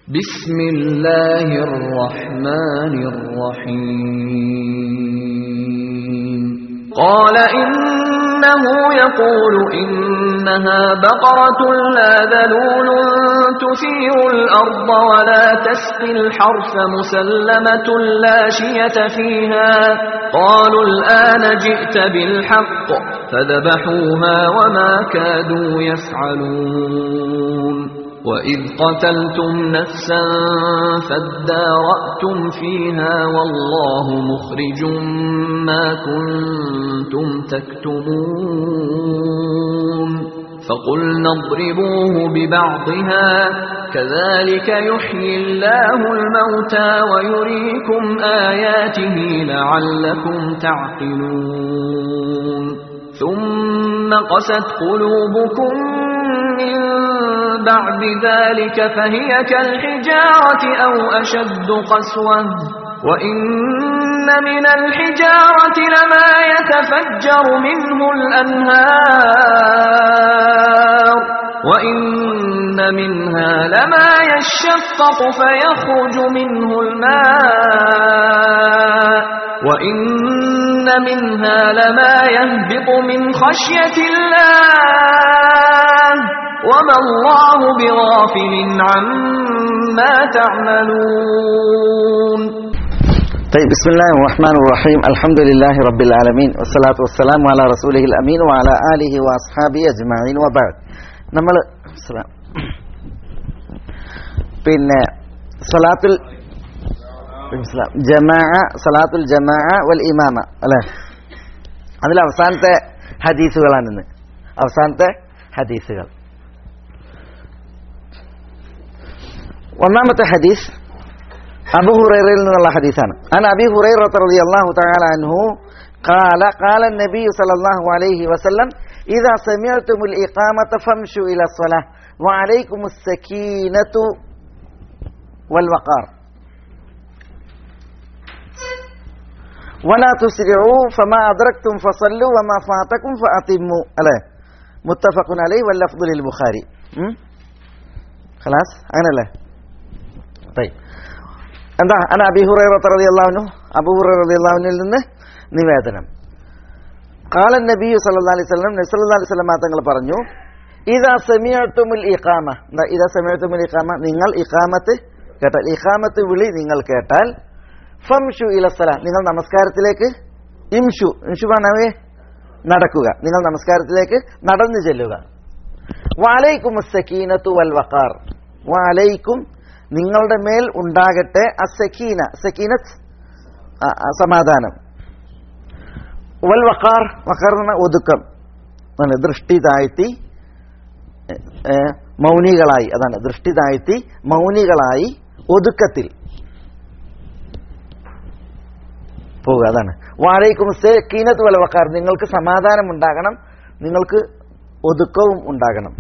بسم الله الرحمن الرحيم قال إنه يقول إنها بقرة لا ذلول تثير الأرض ولا تسقي الحرث مسلمة لا شية فيها قالوا الآن جئت بالحق فذبحوها وما كادوا يفعلون وإذ قتلتم نفسا فادارأتم فيها والله مخرج ما كنتم تكتمون فقلنا اضربوه ببعضها كذلك يحيي الله الموتى ويريكم آياته لعلكم تعقلون ثم قست قلوبكم من بعد ذلك فهي كالحجارة أو أشد قسوة وإن من الحجارة لما يتفجر منه الأنهار وإن منها لما يشقق فيخرج منه الماء وإن منها لما يهبط من خشية الله وما الله بغافل عما تعملون طيب بسم الله الرحمن الرحيم الحمد لله رب العالمين والصلاة والسلام على رسوله الأمين وعلى آله وأصحابه أجمعين وبعد നമ്മൾ പിന്നെ സലാത്തുൽ ജമാ സലാത്തുൽ ജമാ വൽ ഇമാമ അല്ലേ അതിൽ അവസാനത്തെ ഹദീസുകളാണ് ഇന്ന് അവസാനത്തെ ഹദീസുകൾ ഒന്നാമത്തെ ഹദീസ് അബു ഹുറൈറയിൽ നിന്നുള്ള ഹദീസാണ് അൻ അബി ഹുറൈറ റളിയല്ലാഹു തആല അൻഹു قال قال النبي صلى الله عليه وسلم إذا سمعتم الإقامة فامشوا إلى الصلاة وعليكم السكينة والوقار ولا تسرعوا فما أدركتم فصلوا وما فاتكم فأتموا ألا متفق عليه واللفظ للبخاري خلاص أنا لا طيب എന്താ അന അബി ഹുറൈറ റളിയല്ലാഹു അബൂ ഹുറൈറ റളിയല്ലാഹുവിൽ നിന്ന് നിവേദനം കാലൻ നബി സല്ലല്ലാഹു അലൈഹി വസല്ലം നബി സല്ലല്ലാഹു അലൈഹി വസല്ലം തങ്ങൾ പറഞ്ഞു ഇദാ സമീഅതുമുൽ ഇഖാമ എന്താ ഇദാ സമീഅതുമുൽ ഇഖാമ നിങ്ങൾ ഇഖാമത്ത് കേട്ടാൽ ഇഖാമത്ത് വിളി നിങ്ങൾ കേട്ടാൽ ഫംഷു ഇലസല നിങ്ങൾ നമസ്കാരത്തിലേക്ക് ഇംഷു ഇംഷു പറഞ്ഞവേ നടക്കുക നിങ്ങൾ നമസ്കാരത്തിലേക്ക് നടന്നു ചെല്ലുക വാലൈക്കും സക്കീനത്തു വൽ വഖാർ വാലൈക്കും നിങ്ങളുടെ മേൽ ഉണ്ടാകട്ടെ അസക്കീന സക്കീനത്ത് സമാധാനം വൽ വഖാർ വഖാർ എന്ന ഒതുക്കം അതാണ് ദൃഷ്ടി താഴ്ത്തി മൗനികളായി അതാണ് ദൃഷ്ടി താഴ്ത്തി മൗനികളായി ഒതുക്കത്തിൽ പോവുക അതാണ് വാഴയ്ക്കും കീനത്ത് വല വക്കാർ നിങ്ങൾക്ക് സമാധാനം ഉണ്ടാകണം നിങ്ങൾക്ക് ഒതുക്കവും ഉണ്ടാകണം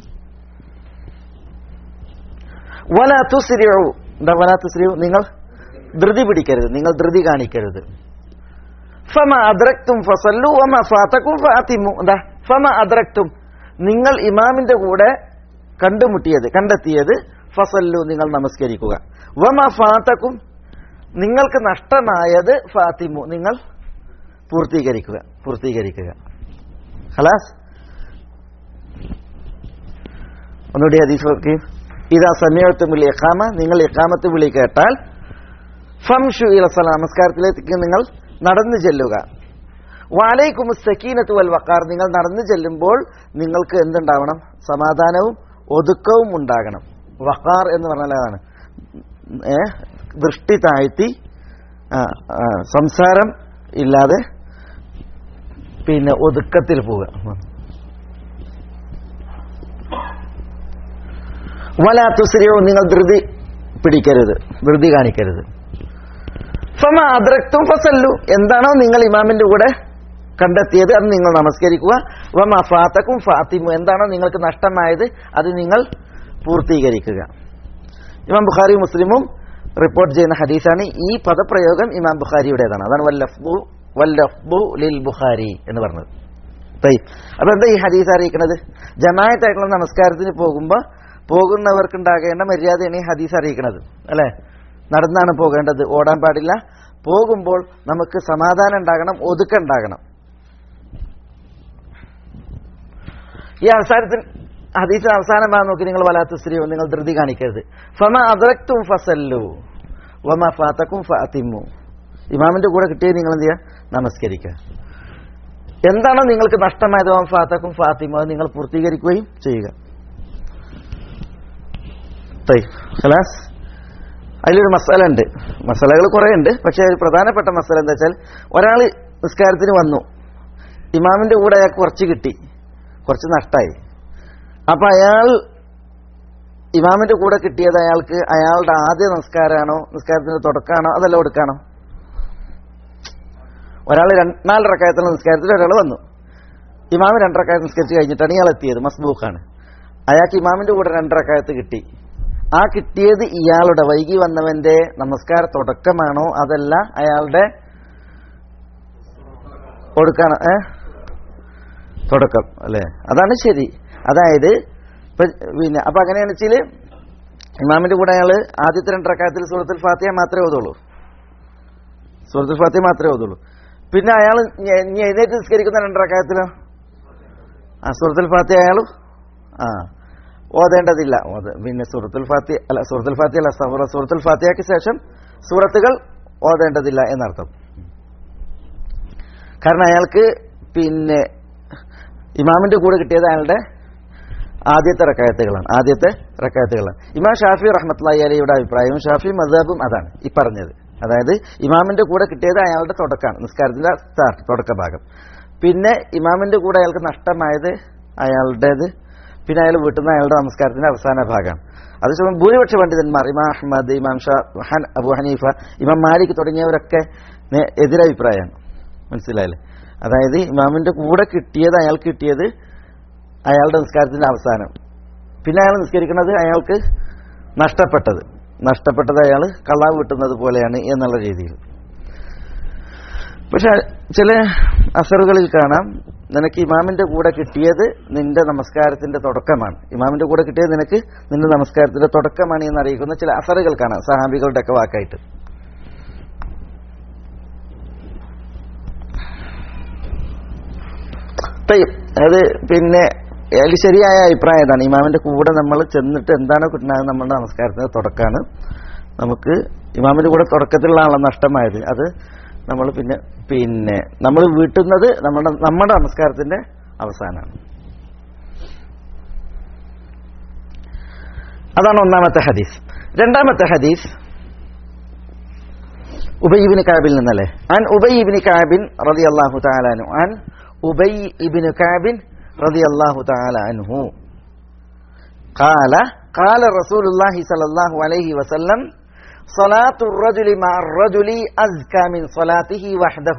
വല തുസ്രിയു എന്താ വല തുസ്രിയു നിങ്ങൾ ധൃതി പിടിക്കരുത് നിങ്ങൾ ധൃതി കാണിക്കരുത് ഫമ അദ്രക്തും ഫസല്ലു വമ ഫാത്തക്കും ഫാത്തിമു എന്താ ഫമ അദ്രക്തും നിങ്ങൾ ഇമാമിന്റെ കൂടെ കണ്ടുമുട്ടിയത് കണ്ടെത്തിയത് ഫസല്ലു നിങ്ങൾ നമസ്കരിക്കുക വമ ഫാത്തക്കും നിങ്ങൾക്ക് നഷ്ടമായത് ഫാത്തിമു നിങ്ങൾ പൂർത്തീകരിക്കുക പൂർത്തീകരിക്കുക ഹലാസ് ഒന്നുകൂടി ഹദീസ് നോക്കി ഇതാ സമയത്തുമുള്ള ഇഖാമ നിങ്ങൾ ഇഖാമത്ത് വിളി കേട്ടാൽ ഫംഷു ഇലസല നമസ്കാരത്തിലേക്ക് നിങ്ങൾ നടന്നു ചെല്ലുക വാലൈക്കും സക്കീനത്ത് വൽ വക്കാർ നിങ്ങൾ നടന്നു ചെല്ലുമ്പോൾ നിങ്ങൾക്ക് എന്തുണ്ടാവണം സമാധാനവും ഒതുക്കവും ഉണ്ടാകണം വക്കാർ എന്ന് പറഞ്ഞാൽ അതാണ് ഏ ദൃഷ്ടി താഴ്ത്തി സംസാരം ഇല്ലാതെ പിന്നെ ഒതുക്കത്തിൽ പോവുക വലാ തുസ്രിയോ നിങ്ങൾ ധൃതി പിടിക്കരുത് ധൃതി കാണിക്കരുത് ഫമ അദ്രക്തും ഫസല്ലു എന്താണോ നിങ്ങൾ ഇമാമിന്റെ കൂടെ കണ്ടെത്തിയത് അത് നിങ്ങൾ നമസ്കരിക്കുക വമ ഫാത്തക്കും ഫാത്തിമു എന്താണോ നിങ്ങൾക്ക് നഷ്ടമായത് അത് നിങ്ങൾ പൂർത്തീകരിക്കുക ഇമാം ബുഖാരി മുസ്ലിമും റിപ്പോർട്ട് ചെയ്യുന്ന ഹദീസാണ് ഈ പദപ്രയോഗം ഇമാം ബുഖാരിയുടേതാണ് അതാണ് വല്ലഫ്ബു വല്ലഫ്ബു ലിൽ ബുഖാരി എന്ന് പറഞ്ഞത് അപ്പൊ എന്താ ഈ ഹദീസ് അറിയിക്കുന്നത് ജമായത്തായിട്ടുള്ള നമസ്കാരത്തിന് പോകുമ്പോൾ പോകുന്നവർക്കുണ്ടാകേണ്ട മര്യാദയാണ് ഈ ഹദീസ് അറിയിക്കുന്നത് അല്ലെ നടന്നാണ് പോകേണ്ടത് ഓടാൻ പാടില്ല പോകുമ്പോൾ നമുക്ക് സമാധാനം ഉണ്ടാകണം ഒതുക്കുണ്ടാകണം ഈ അവസാനത്തിൽ ഹദീസിന് അവസാനമായി നോക്കി നിങ്ങൾ വലാത്ത സ്ത്രീയോ നിങ്ങൾ ധൃതി കാണിക്കരുത് ഫമ അദ്രക്തും ഫസല്ലു വമ ഫാത്തക്കും ഫാത്തിമു ഇമാമിന്റെ കൂടെ കിട്ടിയത് നിങ്ങൾ എന്ത് ചെയ്യുക നമസ്കരിക്കുക എന്താണോ നിങ്ങൾക്ക് നഷ്ടമായത് വമ ഫാത്തക്കും ഫാത്തിമു അത് നിങ്ങൾ പൂർത്തീകരിക്കുകയും ചെയ്യുക തയ്യ്. ഖലാസ് അതിലൊരു മസാല ഉണ്ട് മസാലകൾ കുറേ ഉണ്ട് പക്ഷേ ഒരു പ്രധാനപ്പെട്ട മസാല എന്താ വെച്ചാൽ ഒരാൾ നിസ്കാരത്തിന് വന്നു ഇമാമിന്റെ കൂടെ അയാൾക്ക് കുറച്ച് കിട്ടി കുറച്ച് നഷ്ടമായി അപ്പൊ അയാൾ ഇമാമിന്റെ കൂടെ കിട്ടിയത് അയാൾക്ക് അയാളുടെ ആദ്യ നിസ്കാരമാണോ നിസ്കാരത്തിന്റെ തുടക്കമാണോ അതല്ല കൊടുക്കാണോ ഒരാൾ നാലരക്കായത്തുള്ള നിസ്കാരത്തിൽ ഒരാൾ വന്നു ഇമാമ് രണ്ടരക്കായത്ത് നിസ്കരിച്ച് കഴിഞ്ഞിട്ടാണ് ഇയാൾ എത്തിയത് മസ്ബൂഖാണ് അയാൾക്ക് ഇമാമിന്റെ കൂടെ രണ്ടരക്കായത്ത് കിട്ടി ആ കിട്ടിയത് ഇയാളുടെ വൈകി വന്നവന്റെ നമസ്കാര തുടക്കമാണോ അതല്ല അയാളുടെ കൊടുക്കാണ് ഏ തുടക്കം അല്ലേ അതാണ് ശരി അതായത് ഇപ്പൊ പിന്നെ അപ്പൊ അങ്ങനെയാണെന്ന് വെച്ചാല് ഇമാമിന്റെ കൂടെ അയാള് ആദ്യത്തെ രണ്ടരക്കാലത്തിൽ സൂറത്തുൽ ഫാത്തിഹ മാത്രമേ ഓതുള്ളൂ സൂറത്തുൽ ഫാത്തിഹ മാത്രമേ ഓതുള്ളൂ പിന്നെ അയാൾ ഇനി എഴുന്നേറ്റ് നിസ്കരിക്കുന്ന രണ്ടരക്കാലത്തിലോ ആ സൂറത്തുൽ ഫാത്തിഹ അയാളും ആ ഓതേണ്ടതില്ല ഓത- പിന്നെ സൂറത്തുൽ ഫാത്തി അല്ല സൂറത്തുൽ ഫാത്തി അല്ല സഹുറ സൂറത്തുൽ ഫാത്തിഹയ്ക്ക് ശേഷം സൂറത്തുകൾ ഓതേണ്ടതില്ല എന്നർത്ഥം കാരണം അയാൾക്ക് പിന്നെ ഇമാമിന്റെ കൂടെ കിട്ടിയത് അയാളുടെ ആദ്യത്തെ റക്കായത്തുകളാണ് ആദ്യത്തെ റക്കായത്തുകളാണ് ഇമാം ഷാഫി റഹ്മത്തുള്ളി അലിയുടെ അഭിപ്രായവും ഷാഫി മദാബും അതാണ് ഈ പറഞ്ഞത് അതായത് ഇമാമിന്റെ കൂടെ കിട്ടിയത് അയാളുടെ തുടക്കമാണ് നിസ്കാരത്തിന്റെ സ്റ്റാർട്ട് തുടക്ക ഭാഗം പിന്നെ ഇമാമിന്റെ കൂടെ അയാൾക്ക് നഷ്ടമായത് അയാളുടേത് പിന്നെ അയാൾ വീട്ടിൽ നിന്ന് അയാളുടെ നമസ്കാരത്തിന്റെ അവസാന ഭാഗമാണ് അതേസമയം ഭൂരിപക്ഷ പണ്ഡിതന്മാർ ഇമാം അഹമ്മദ് ഇമാം ഷാ ഹൻ അബു ഹനീഫ ഇമാം മാലിക് തുടങ്ങിയവരൊക്കെ നേ- എതിരഭിപ്രായമാണ് മനസ്സിലായില്ലേ അതായത് ഇമാമിന്റെ കൂടെ കിട്ടിയത് അയാൾക്ക് കിട്ടിയത് അയാളുടെ നിസ്കാരത്തിന്റെ അവസാനം പിന്നെ അയാൾ നിസ്കരിക്കുന്നത് അയാൾക്ക് നഷ്ടപ്പെട്ടത് നഷ്ടപ്പെട്ടത് അയാൾ കള്ളാവ് കിട്ടുന്നത് പോലെയാണ് എന്നുള്ള രീതിയിൽ പക്ഷെ ചില അസറുകളിൽ കാണാം നിനക്ക് ഇമാമിന്റെ കൂടെ കിട്ടിയത് നിന്റെ നമസ്കാരത്തിന്റെ തുടക്കമാണ് ഇമാമിന്റെ കൂടെ കിട്ടിയത് നിനക്ക് നിന്റെ നമസ്കാരത്തിന്റെ തുടക്കമാണ് എന്ന് അറിയിക്കുന്ന ചില അസറുകൾ കാണാം സഹാബികളുടെ ഒക്കെ വാക്കായിട്ട് തയ്യും അത് പിന്നെ അതിൽ ശരിയായ അഭിപ്രായം ഇതാണ് ഇമാമിന്റെ കൂടെ നമ്മൾ ചെന്നിട്ട് എന്താണോ കിട്ടുന്നത് നമ്മുടെ നമസ്കാരത്തിന്റെ തുടക്കമാണ് നമുക്ക് ഇമാമിന്റെ കൂടെ തുടക്കത്തിലുള്ള ആളെ നഷ്ടമായത് അത് നമ്മൾ പിന്നെ പിന്നെ നമ്മൾ വീട്ടുന്നത് നമ്മുടെ നമ്മുടെ നമസ്കാരത്തിന്റെ അവസാനമാണ് അതാണ് ഒന്നാമത്തെ ഹദീസ് രണ്ടാമത്തെ ഹദീസ് ഉബൈബിന് കാബിൽ നിന്നല്ലേ അൻ ഉബൈബിന് കാബിൻ റതി അള്ളാഹു താലാനു അൻ ഉബൈ ഇബിന് കാബിൻ رضي الله تعالى عنه قال قال رسول الله صلى الله عليه وسلم صلاة الرجل مع الرجل أزكى من صلاته وحده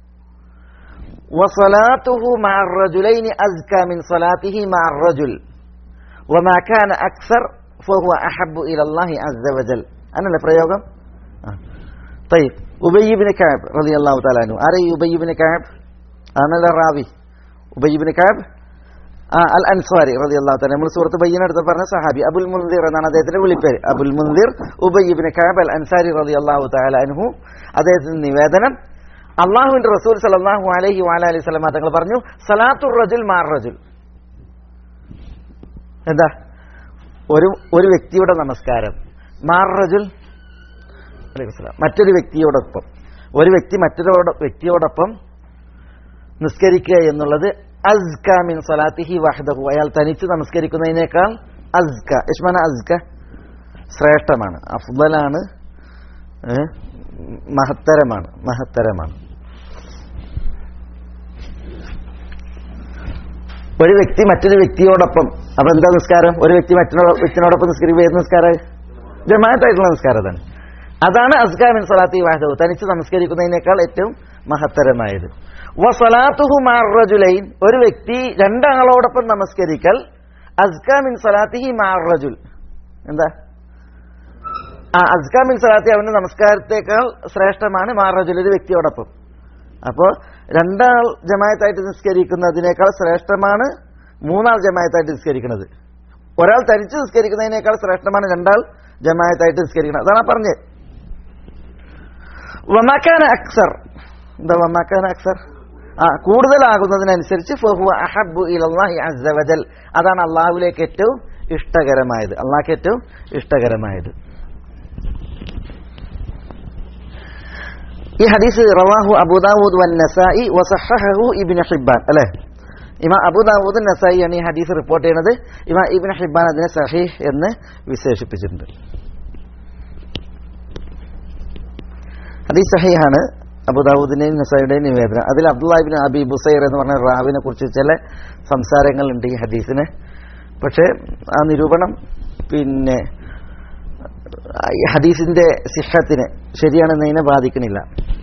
وصلاته مع الرجلين أزكى من صلاته مع الرجل وما كان أكثر فهو أحب إلى الله عز وجل أنا لفريوغم آه. طيب أبي بن كعب رضي الله تعالى عنه أري أبي بن كعب أنا الراوي أبي بن كعب ആ അൽ അൻസ്വാരി റതി അള്ളാഹു താല നമ്മൾ സുഹൃത്ത് ബയ്യൻ അടുത്ത് പറഞ്ഞ സഹാബി അബുൽ മുൻദിർ എന്നാണ് അദ്ദേഹത്തിന്റെ വിളിപ്പേര് അബുൽ മുൻദിർ ഉബയ്യബിന് കാബ് അൽ അൻസാരി റതി അള്ളാഹു താല അനുഹു അദ്ദേഹത്തിന്റെ നിവേദനം അള്ളാഹുവിന്റെ റസൂൽ സലാഹു അലഹി വാല അലൈഹി സ്വലമ തങ്ങൾ പറഞ്ഞു സലാത്തുർ റജുൽ മാർ റജുൽ എന്താ ഒരു ഒരു വ്യക്തിയുടെ നമസ്കാരം മാർ റജുൽ അലൈഹി സ്വലാം മറ്റൊരു വ്യക്തിയോടൊപ്പം ഒരു വ്യക്തി മറ്റൊരു വ്യക്തിയോടൊപ്പം നിസ്കരിക്കുക എന്നുള്ളത് അസ്ക മിൻ സലാത്തിഹി വഹദഹു അയാൾ തനിച്ച് നമസ്കരിക്കുന്നതിനേക്കാൾ അസ്ക യഷ്മാന അസ്ക ശ്രേഷ്ഠമാണ് അഫ്ദലാണ് ഏ, മഹത്തരമാണ് മഹത്തരമാണ് ഒരു വ്യക്തി മറ്റൊരു വ്യക്തിയോടൊപ്പം അപ്പൊ എന്താ നിസ്കാരം ഒരു വ്യക്തി മറ്റൊരു വ്യക്തിനോടൊപ്പം നിസ്കരിക്കുക ഏത് നിസ്കാരം ജമാഅത്തായിട്ടുള്ള നിസ്കാരം അതാണ് അതാണ് അസ്ക മിൻ സലാത്തി വാഹദഹു തനിച്ച് നമസ്കരിക്കുന്നതിനേക്കാൾ ഏറ്റവും മഹത്തരമായത് വസലാത്തുഹു മാറജുലൈൻ ഒരു വ്യക്തി രണ്ടാളോടൊപ്പം നമസ്കരിക്കൽ അസ്ക മിൻ സലാത്തിഹി മാറജുൽ എന്താ ആ അസ്ക മിൻ സലാത്തി അവന്റെ നമസ്കാരത്തേക്കാൾ ശ്രേഷ്ഠമാണ് മാറജുൽ ഒരു വ്യക്തിയോടൊപ്പം അപ്പോൾ രണ്ടാൾ ജമായത്തായിട്ട് നിസ്കരിക്കുന്നതിനേക്കാൾ ശ്രേഷ്ഠമാണ് മൂന്നാൾ ജമായത്തായിട്ട് നിസ്കരിക്കുന്നത് ഒരാൾ തനിച്ച് നിസ്കരിക്കുന്നതിനേക്കാൾ ശ്രേഷ്ഠമാണ് രണ്ടാൾ ജമായത്തായിട്ട് നിസ്കരിക്കണം അതാണ് ആ പറഞ്ഞത് വമാക്കാൻ അക്സർ എന്താ വമാക്കാൻ അക്സർ ആ കൂടുതലാകുന്നതിനനുസരിച്ച് ഫഹുവ അഹബ്ബു ഇലല്ലാഹി അസ്സ വജൽ അതാണ് അള്ളാഹുവിലേക്ക് ഏറ്റവും ഇഷ്ടകരമായത് അള്ളാഹ്ക്ക് ഏറ്റവും ഇഷ്ടകരമായത് ഈ ഹദീസ് റവാഹു അബൂദാവൂദ് വൻ നസായി വസഹഹു ഇബ്നു ഹിബ്ബാൻ അല്ലേ ഇമാ അബൂദാവൂദ് നസായി ആണ് ഈ ഹദീസ് റിപ്പോർട്ട് ചെയ്യുന്നത് ഇമാ ഇബ്നു ഹിബ്ബാൻ അതിനെ സഹീഹ് എന്ന് വിശേഷിപ്പിച്ചിട്ടുണ്ട് ഹദീസ് സഹീഹാണ് അബുദാവൂദിന്റെയും നസായിയുടെയും നിവേദനം അതിൽ അബ്ദുല്ലാഹിബിൻ അബി ബുസൈർ എന്ന് പറഞ്ഞ റാവിനെ കുറിച്ച് ചില സംസാരങ്ങളുണ്ട് ഈ ഹദീസിന് പക്ഷേ ആ നിരൂപണം പിന്നെ ഈ ഹദീസിന്റെ സിഹത്തിന് ശരിയാണെന്നതിനെ ബാധിക്കണില്ല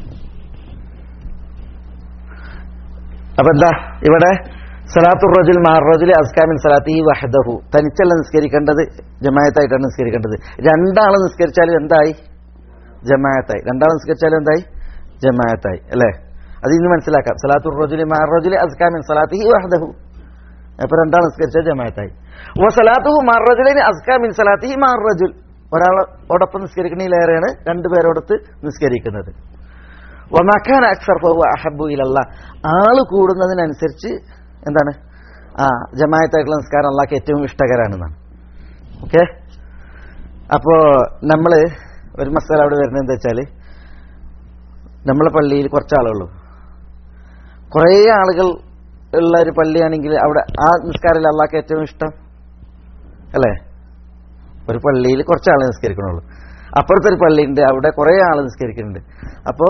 അപ്പൊ എന്താ ഇവിടെ സലാത്തു റജുൽ മാറജുൽ അസ്കാമിൻ സലാത്തി വഹദഹു തനിച്ചല്ല നിസ്കരിക്കേണ്ടത് ജമായത്തായിട്ടാണ് നിസ്കരിക്കേണ്ടത് രണ്ടാൾ നിസ്കരിച്ചാലും എന്തായി ജമായത്തായി രണ്ടാൾ നിസ്കരിച്ചാലും എന്തായി ജമായത്തായി അല്ലേ അത് ഇന്ന് മനസ്സിലാക്കാം സലാത്തു റജുൽ മാറജുൽ അസ്കാമിൻ സലാത്തി വഹദഹു അപ്പൊ രണ്ടാൾ നിസ്കരിച്ചാൽ ജമായത്തായി ഓ സലാത്തുഹു മാറജുലിന് അസ്കാമിൻ സലാത്തി മാറജുൽ ഒരാളോടൊപ്പം നിസ്കരിക്കണേലേറെയാണ് രണ്ടുപേരോടൊത്ത് നിസ്കരിക്കുന്നത് വമക്കാൻ അക്സർ ഫഹു അഹബു ഇലല്ല ആള് കൂടുന്നതിനനുസരിച്ച് എന്താണ് ആ ജമായത്തായിട്ടുള്ള നിസ്കാരം അള്ളാഹ്ക്ക് ഏറ്റവും ഇഷ്ടകരാണെന്നാണ് ഓക്കെ അപ്പോ നമ്മള് ഒരു മസാല അവിടെ വരുന്നത് എന്താ വെച്ചാല് നമ്മളെ പള്ളിയിൽ കുറച്ച് ആളുള്ളൂ കുറേ ആളുകൾ ഉള്ള ഒരു പള്ളിയാണെങ്കിൽ അവിടെ ആ നിസ്കാരം അള്ളാഹ്ക്ക് ഏറ്റവും ഇഷ്ടം അല്ലേ ഒരു പള്ളിയിൽ കുറച്ച് ആൾ നിസ്കരിക്കണുള്ളൂ അപ്പുറത്തെ ഒരു പള്ളിയുണ്ട് അവിടെ കുറേ ആൾ നിസ്കരിക്കുന്നുണ്ട് അപ്പോ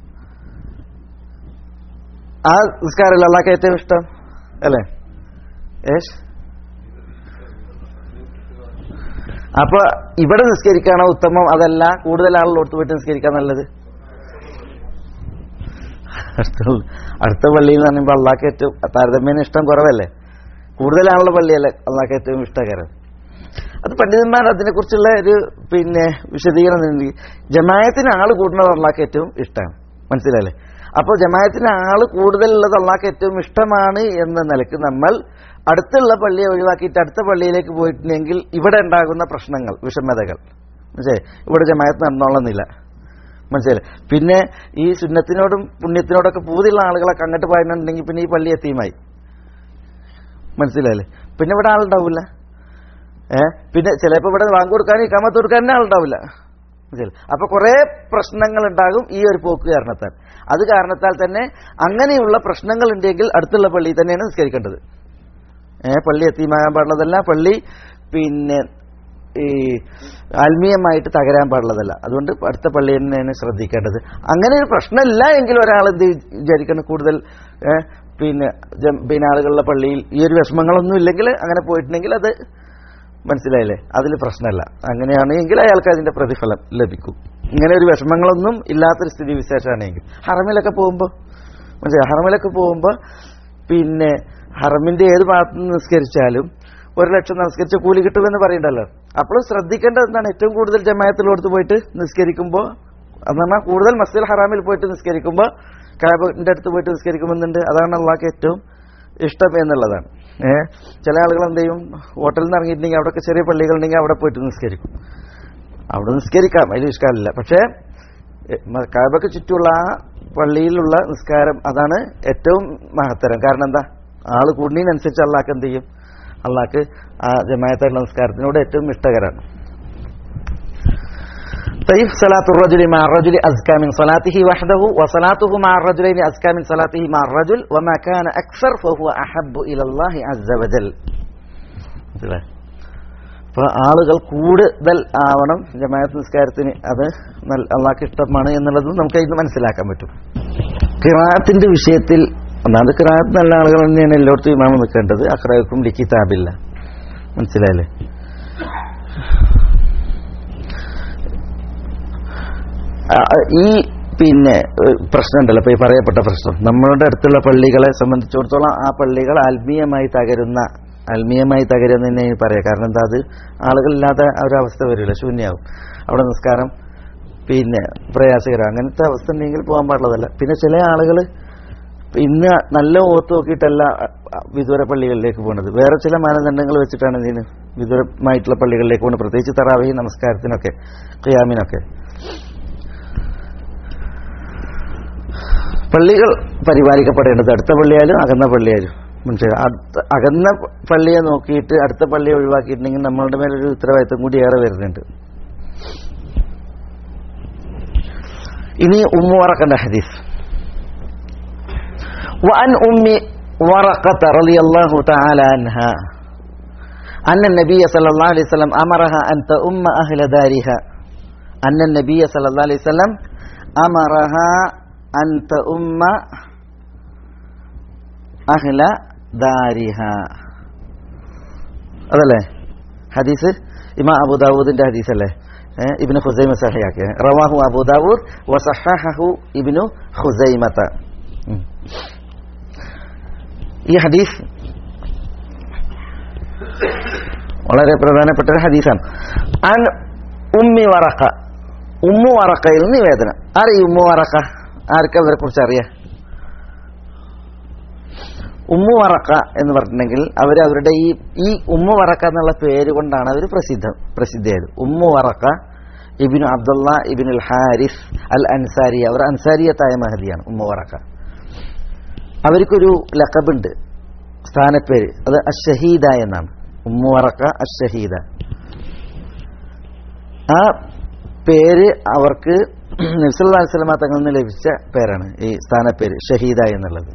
ആ നിസ്കാരം അള്ളാഹ്ക്ക് ഏറ്റവും ഇഷ്ടം അല്ലേ യേശ് അപ്പൊ ഇവിടെ നിസ്കരിക്കാണോ ഉത്തമം അതല്ല കൂടുതൽ ആളുള്ളോട്ട് പോയിട്ട് നിസ്കരിക്കാൻ നല്ലത് അടുത്ത അടുത്ത പള്ളിയിൽ എന്ന് പറയുമ്പോൾ അള്ളാഹ്ക്ക് ഏറ്റവും താരതമ്യേന ഇഷ്ടം കുറവല്ലേ കൂടുതലാണുള്ള പള്ളിയല്ലേ അള്ളാഹ്ക്ക് ഏറ്റവും ഇഷ്ടകരം അത് പണ്ഡിതന്മാർ അതിനെക്കുറിച്ചുള്ള ഒരു പിന്നെ വിശദീകരണം ഉണ്ട് ജമായത്തിന് ആൾ കൂടുന്നത് അള്ളാഹ്ക്ക് ഏറ്റവും ഇഷ്ടമാണ് മനസ്സിലല്ലേ അപ്പോൾ ജമായത്തിന് ആൾ കൂടുതലുള്ളത് അള്ളാഹ്ക്ക് ഏറ്റവും ഇഷ്ടമാണ് എന്ന നിലക്ക് നമ്മൾ അടുത്തുള്ള പള്ളിയെ ഒഴിവാക്കിയിട്ട് അടുത്ത പള്ളിയിലേക്ക് പോയിട്ടുണ്ടെങ്കിൽ ഇവിടെ ഉണ്ടാകുന്ന പ്രശ്നങ്ങൾ വിഷമതകൾ മനസ്സിലായി ഇവിടെ ജമായത്ത് നടന്നോളുന്നില്ല മനസ്സിലായി പിന്നെ ഈ സുന്നത്തിനോടും പുണ്യത്തിനോടൊക്കെ പൂതിയുള്ള ആളുകളൊക്കെ അങ്ങോട്ട് പോയിട്ടുണ്ടെങ്കിൽ പിന്നെ ഈ പള്ളി എത്തിയുമായി മനസ്സിലായില്ലേ പിന്നെ ഇവിടെ ആളുണ്ടാവില്ല ഏഹ് പിന്നെ ചിലപ്പോൾ ഇവിടെ വാങ്ങി കൊടുക്കാൻ ഇക്കാമത്ത് കൊടുക്കാൻ തന്നെ ആളുണ്ടാവില്ല അപ്പൊ കുറെ പ്രശ്നങ്ങൾ ഉണ്ടാകും ഈ ഒരു പോക്ക് കാരണത്താൽ അത് കാരണത്താൽ തന്നെ അങ്ങനെയുള്ള പ്രശ്നങ്ങൾ ഉണ്ടെങ്കിൽ അടുത്തുള്ള പള്ളി തന്നെയാണ് നിസ്കരിക്കേണ്ടത് ഏഹ് പള്ളി എത്തിമാകാൻ പാടുള്ളതല്ല പള്ളി പിന്നെ ഈ ആത്മീയമായിട്ട് തകരാൻ പാടുള്ളതല്ല അതുകൊണ്ട് അടുത്ത പള്ളി തന്നെയാണ് ശ്രദ്ധിക്കേണ്ടത് അങ്ങനെ ഒരു പ്രശ്നമില്ല എങ്കിൽ ഒരാൾ എന്ത് വിചാരിക്കണം കൂടുതൽ പിന്നെ പിന്നെ ആളുകളുടെ പള്ളിയിൽ ഈ ഒരു വിഷമങ്ങളൊന്നും ഇല്ലെങ്കിൽ അങ്ങനെ പോയിട്ടുണ്ടെങ്കിൽ അത് മനസ്സിലായില്ലേ അതിൽ പ്രശ്നമല്ല അങ്ങനെയാണെങ്കിൽ അയാൾക്ക് അതിന്റെ പ്രതിഫലം ലഭിക്കും ഇങ്ങനെ ഒരു വിഷമങ്ങളൊന്നും ഇല്ലാത്തൊരു സ്ഥിതി വിശേഷമാണെങ്കിൽ ഹറമിലൊക്കെ പോകുമ്പോൾ മനസ്സിലായി ഹറമിലൊക്കെ പോകുമ്പോൾ പിന്നെ ഹറമിന്റെ ഏത് ഭാഗത്ത് നിന്ന് നിസ്കരിച്ചാലും ഒരു ലക്ഷം നമസ്കരിച്ച കൂലി കിട്ടുമെന്ന് പറയണ്ടല്ലോ അപ്പോൾ ശ്രദ്ധിക്കേണ്ടത് എന്താണ് ഏറ്റവും കൂടുതൽ ജമായത്തിലോടത്ത് പോയിട്ട് നിസ്കരിക്കുമ്പോൾ എന്ന് പറഞ്ഞാൽ കൂടുതൽ മസ്ജിദ് ഹറാമിൽ പോയിട്ട് നിസ്കരിക്കുമ്പോൾ കാബിന്റെ അടുത്ത് പോയിട്ട് നിസ്കരിക്കുമെന്നുണ്ട് അതാണ് അള്ളാഹ്ക്ക് ഏറ്റവും ഇഷ്ടം എന്നുള്ളതാണ് ഏഹ് ചില ആളുകൾ എന്ത് ചെയ്യും ഹോട്ടലിൽ നിന്ന് ഇറങ്ങിയിട്ടുണ്ടെങ്കിൽ അവിടെയൊക്കെ ചെറിയ പള്ളികളുണ്ടെങ്കിൽ അവിടെ പോയിട്ട് നിസ്കരിക്കും അവിടെ നിസ്കരിക്കാം അതിൽ ഇഷ്കാലില്ല പക്ഷേ കാബയ്ക്ക് ചുറ്റുമുള്ള ആ പള്ളിയിലുള്ള നിസ്കാരം അതാണ് ഏറ്റവും മഹത്തരം കാരണം എന്താ ആള് കൂടുന്നതിനനുസരിച്ച് അള്ളാഹ്ക്ക് എന്ത് ചെയ്യും അള്ളാഹ്ക്ക് ആ ജമായത്തായിട്ടുള്ള നിസ്കാരത്തിനോട് ഏറ്റവും ഇഷ്ടകരമാണ് طيب صلاة الرجل مع الرجل أزكى من صلاته وحده وصلاته مع الرجلين أزكى من صلاته مع الرجل وما كان أكثر فهو أحب إلى الله عز وجل അപ്പോൾ ആളുകൾ കൂടുതൽ ആവണം ജമാഅത്ത് നിസ്കാരത്തിന് അത് അള്ളാഹ്ക്ക് ഇഷ്ടമാണ് എന്നുള്ളത് നമുക്ക് ഇത് മനസ്സിലാക്കാൻ പറ്റും കിറാത്തിന്റെ വിഷയത്തിൽ ഒന്നാമത് കിറാത്ത് നല്ല ആളുകൾ തന്നെയാണ് എല്ലായിടത്തും ഇമാമ് നിൽക്കേണ്ടത് അക്രയക്കും ലിഖിതാബില്ല മനസ്സിലായില്ലേ ഈ പിന്നെ പ്രശ്നം ഉണ്ടല്ലോ ഇപ്പൊ ഈ പറയപ്പെട്ട പ്രശ്നം നമ്മളുടെ അടുത്തുള്ള പള്ളികളെ സംബന്ധിച്ചിടത്തോളം ആ പള്ളികൾ ആത്മീയമായി തകരുന്ന ആത്മീയമായി തകരുന്ന തന്നെ പറയാം കാരണം എന്താ അത് ആളുകളില്ലാത്ത ഒരവസ്ഥ വരില്ല ശൂന്യാവും അവിടെ നിസ്കാരം പിന്നെ പ്രയാസകരം അങ്ങനത്തെ അവസ്ഥ ഉണ്ടെങ്കിൽ പോകാൻ പാടുള്ളതല്ല പിന്നെ ചില ആളുകൾ ഇന്ന് നല്ല ഓത്ത് നോക്കിയിട്ടല്ല അ, വിദൂര പള്ളികളിലേക്ക് പോകുന്നത് വേറെ ചില മാനദണ്ഡങ്ങൾ വെച്ചിട്ടാണ് ഇതിന് വിദൂരമായിട്ടുള്ള പള്ളികളിലേക്ക് പോകുന്നത് പ്രത്യേകിച്ച് തറാവി നമസ്കാരത്തിനൊക്കെ ഖിയാമിനൊക്കെ പള്ളികൾ പരിപാലിക്കപ്പെടേണ്ടത് അടുത്ത പള്ളിയായാലും അകന്ന പള്ളിയായാലും മനസ്സിലായി അടുത്ത അകന്ന പള്ളിയെ നോക്കിയിട്ട് അടുത്ത പള്ളിയെ ഒഴിവാക്കിയിട്ടുണ്ടെങ്കിൽ നമ്മളുടെ മേലൊരു ഉത്തരവാദിത്തം കൂടി ഏറെ വരുന്നുണ്ട് ഇനി ഉമ്മു വറക്കന്റെ ഹദീസ് وعن أم ورقة رضي الله تعالى عنها أن النبي صلى الله عليه وسلم أمرها أن تؤم أهل دارها أن النبي صلى الله عليه وسلم أمرها أن تؤم أهل دارها അതല്ലേ ഹദീസ് ഇമാ അബു ദാവൂദിന്റെ ഹദീസ് അല്ലേ ഏ, ഇബ്നു ഖുസൈമ സഹിയാക്കിയ റവാഹു അബു ദാവൂദ് വസഹഹു ഇബ്നു ഖുസൈമത ഉം. ഈ ഹദീസ് വളരെ പ്രധാനപ്പെട്ട ഒരു ഹദീസാണ് അൻ ഉമ്മി വറക്ക ഉമ്മു വറക്കയിൽ നിന്ന് നിവേദനം ആരെ ഈ ഉമ്മു വറക്ക ആർക്കും അവരെ കുറിച്ച് അറിയാം ഉമ്മു വറക്ക എന്ന് പറഞ്ഞിട്ടുണ്ടെങ്കിൽ അവർ അവരുടെ ഈ ഈ ഉമ്മു വറക്ക എന്നുള്ള പേര് കൊണ്ടാണ് അവർ പ്രസിദ്ധം പ്രസിദ്ധിയായത് ഉമ്മു വറക്ക ഇബിനു അബ്ദുള്ള ഇബിനുൽ ഹാരിസ് അൽ അൻസാരി അവർ അൻസാരിയത്തായ മഹദിയാണ് ഉമ്മു വറക്ക അവർക്കൊരു ലക്കബുണ്ട് സ്ഥാനപ്പേര് അത് അഷഹീദ എന്നാണ് ഉമ്മു വറക്ക അഷഹീദ ആ പേര് അവർക്ക് നബ്സല്ലാ വസ്ലമ തങ്ങളിൽ നിന്ന് ലഭിച്ച പേരാണ് ഈ സ്ഥാനപ്പേര് ഷഹീദ എന്നുള്ളത്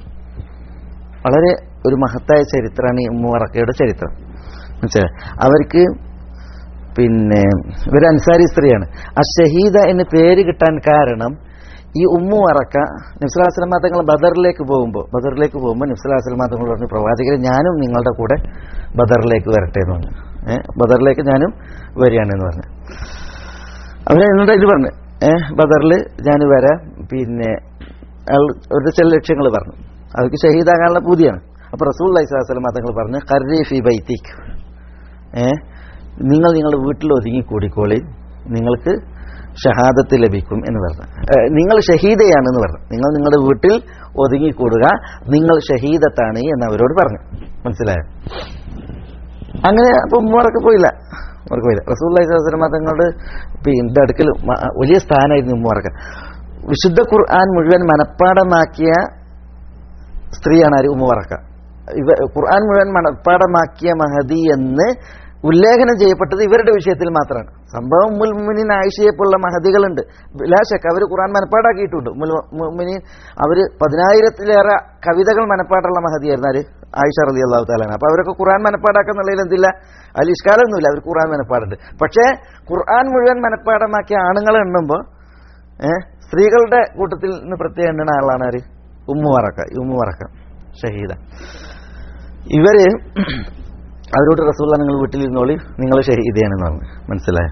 വളരെ ഒരു മഹത്തായ ചരിത്രമാണ് ഈ ഉമ്മു വറക്കയുടെ ചരിത്രം മനസ്സിലായോ? അവർക്ക് പിന്നെ ഇവര് അൻസാരി സ്ത്രീയാണ് ആ ഷഹീദ എന്ന് പേര് കിട്ടാൻ കാരണം ഈ ഉമ്മു വറക്ക നിഫ്സലാസ്ലമ തങ്ങൾ ബദറിലേക്ക് പോകുമ്പോൾ ബദറിലേക്ക് പോകുമ്പോൾ നിഫ്സലാസ്ലമ തങ്ങൾ പറഞ്ഞു പ്രവാചകരെ ഞാനും നിങ്ങളുടെ കൂടെ ബദറിലേക്ക് വരട്ടെ എന്ന് പറഞ്ഞു ഏഹ് ബദറിലേക്ക് ഞാനും വരികയാണെന്ന് പറഞ്ഞു അവരെ എന്നിട്ട് ഇത് പറഞ്ഞു ഏഹ് ബദറിൽ ഞാൻ വരാം പിന്നെ അയാൾ അവരുടെ ചില ലക്ഷ്യങ്ങൾ പറഞ്ഞു അവർക്ക് ഷഹീദാകാനുള്ള പൂതിയാണ് അപ്പൊ റസൂൽ അലൈഹിസ്ലാം തങ്ങൾ പറഞ്ഞു കരീഫി ബൈത്തിക് ഏ നിങ്ങൾ നിങ്ങളുടെ വീട്ടിൽ ഒതുങ്ങി കൂടിക്കോളി നിങ്ങൾക്ക് ഷഹാദത്ത് ലഭിക്കും എന്ന് പറഞ്ഞു ഏ, നിങ്ങൾ ഷഹീദയാണെന്ന് പറഞ്ഞു നിങ്ങൾ നിങ്ങളുടെ വീട്ടിൽ ഒതുങ്ങിക്കൂടുക നിങ്ങൾ ഷഹീദത്താണ് എന്ന് അവരോട് പറഞ്ഞു മനസ്സിലായോ അങ്ങനെ അപ്പൊ ഉമ്മറൊക്കെ പോയില്ല ഉമ്മറക്ക് പോയില്ല റസൂൽ അലൈഹിസ്ലാം തങ്ങളുടെ പിന്നെ അടുക്കൽ മ- വലിയ സ്ഥാനമായിരുന്നു ഉമ്മറക്ക് വിശുദ്ധ ഖുർആൻ മുഴുവൻ മനഃപ്പാടമാക്കിയ സ്ത്രീയാണ് ആര് ഉമ്മറക്ക ഇവ ഖുർആൻ മുഴുവൻ മനഃപ്പാടമാക്കിയ മഹദി എന്ന് ഉല്ലേഖനം ചെയ്യപ്പെട്ടത് ഇവരുടെ വിഷയത്തിൽ മാത്രമാണ് സംഭവം മുൽ മുമിനിൻ ആയിഷയെ പോലുള്ള മഹദികളുണ്ട് ലാശക്ക് അവർ ഖുർആൻ മനഃപ്പാടാക്കിയിട്ടുണ്ട് മുൽ മുമിനിൻ അവർ പതിനായിരത്തിലേറെ കവിതകൾ മനഃപ്പാടുള്ള മഹദിയായിരുന്നു ആര് ആയിഷ റലി അള്ളാഹു താലാണ് അപ്പൊ അവരൊക്കെ ഖുർആൻ മനഃപ്പാടാക്കുന്നുള്ളതിൽ എന്തില്ല അതിൽ ഇഷ്കാലൊന്നുമില്ല അവർ ഖുർആൻ മനഃപ്പാടുണ്ട് പക്ഷേ ഖുർആൻ മുഴുവൻ മനഃപ്പാടമാക്കിയ ആണുങ്ങളെ എണ്ണുമ്പോൾ ഏഹ് സ്ത്രീകളുടെ കൂട്ടത്തിൽ നിന്ന് പ്രത്യേകം എണ്ണുന്ന ആളാണ് ആര് ഉമ്മു വറക്ക ഈ ഉമ്മു വറക്ക ഷഹീദ ഇവര് അവരോട് റസൂല്ല നിങ്ങൾ വീട്ടിലിരുന്നോളി നിങ്ങൾ ഷഹീദയാണെന്ന് പറഞ്ഞു മനസ്സിലായ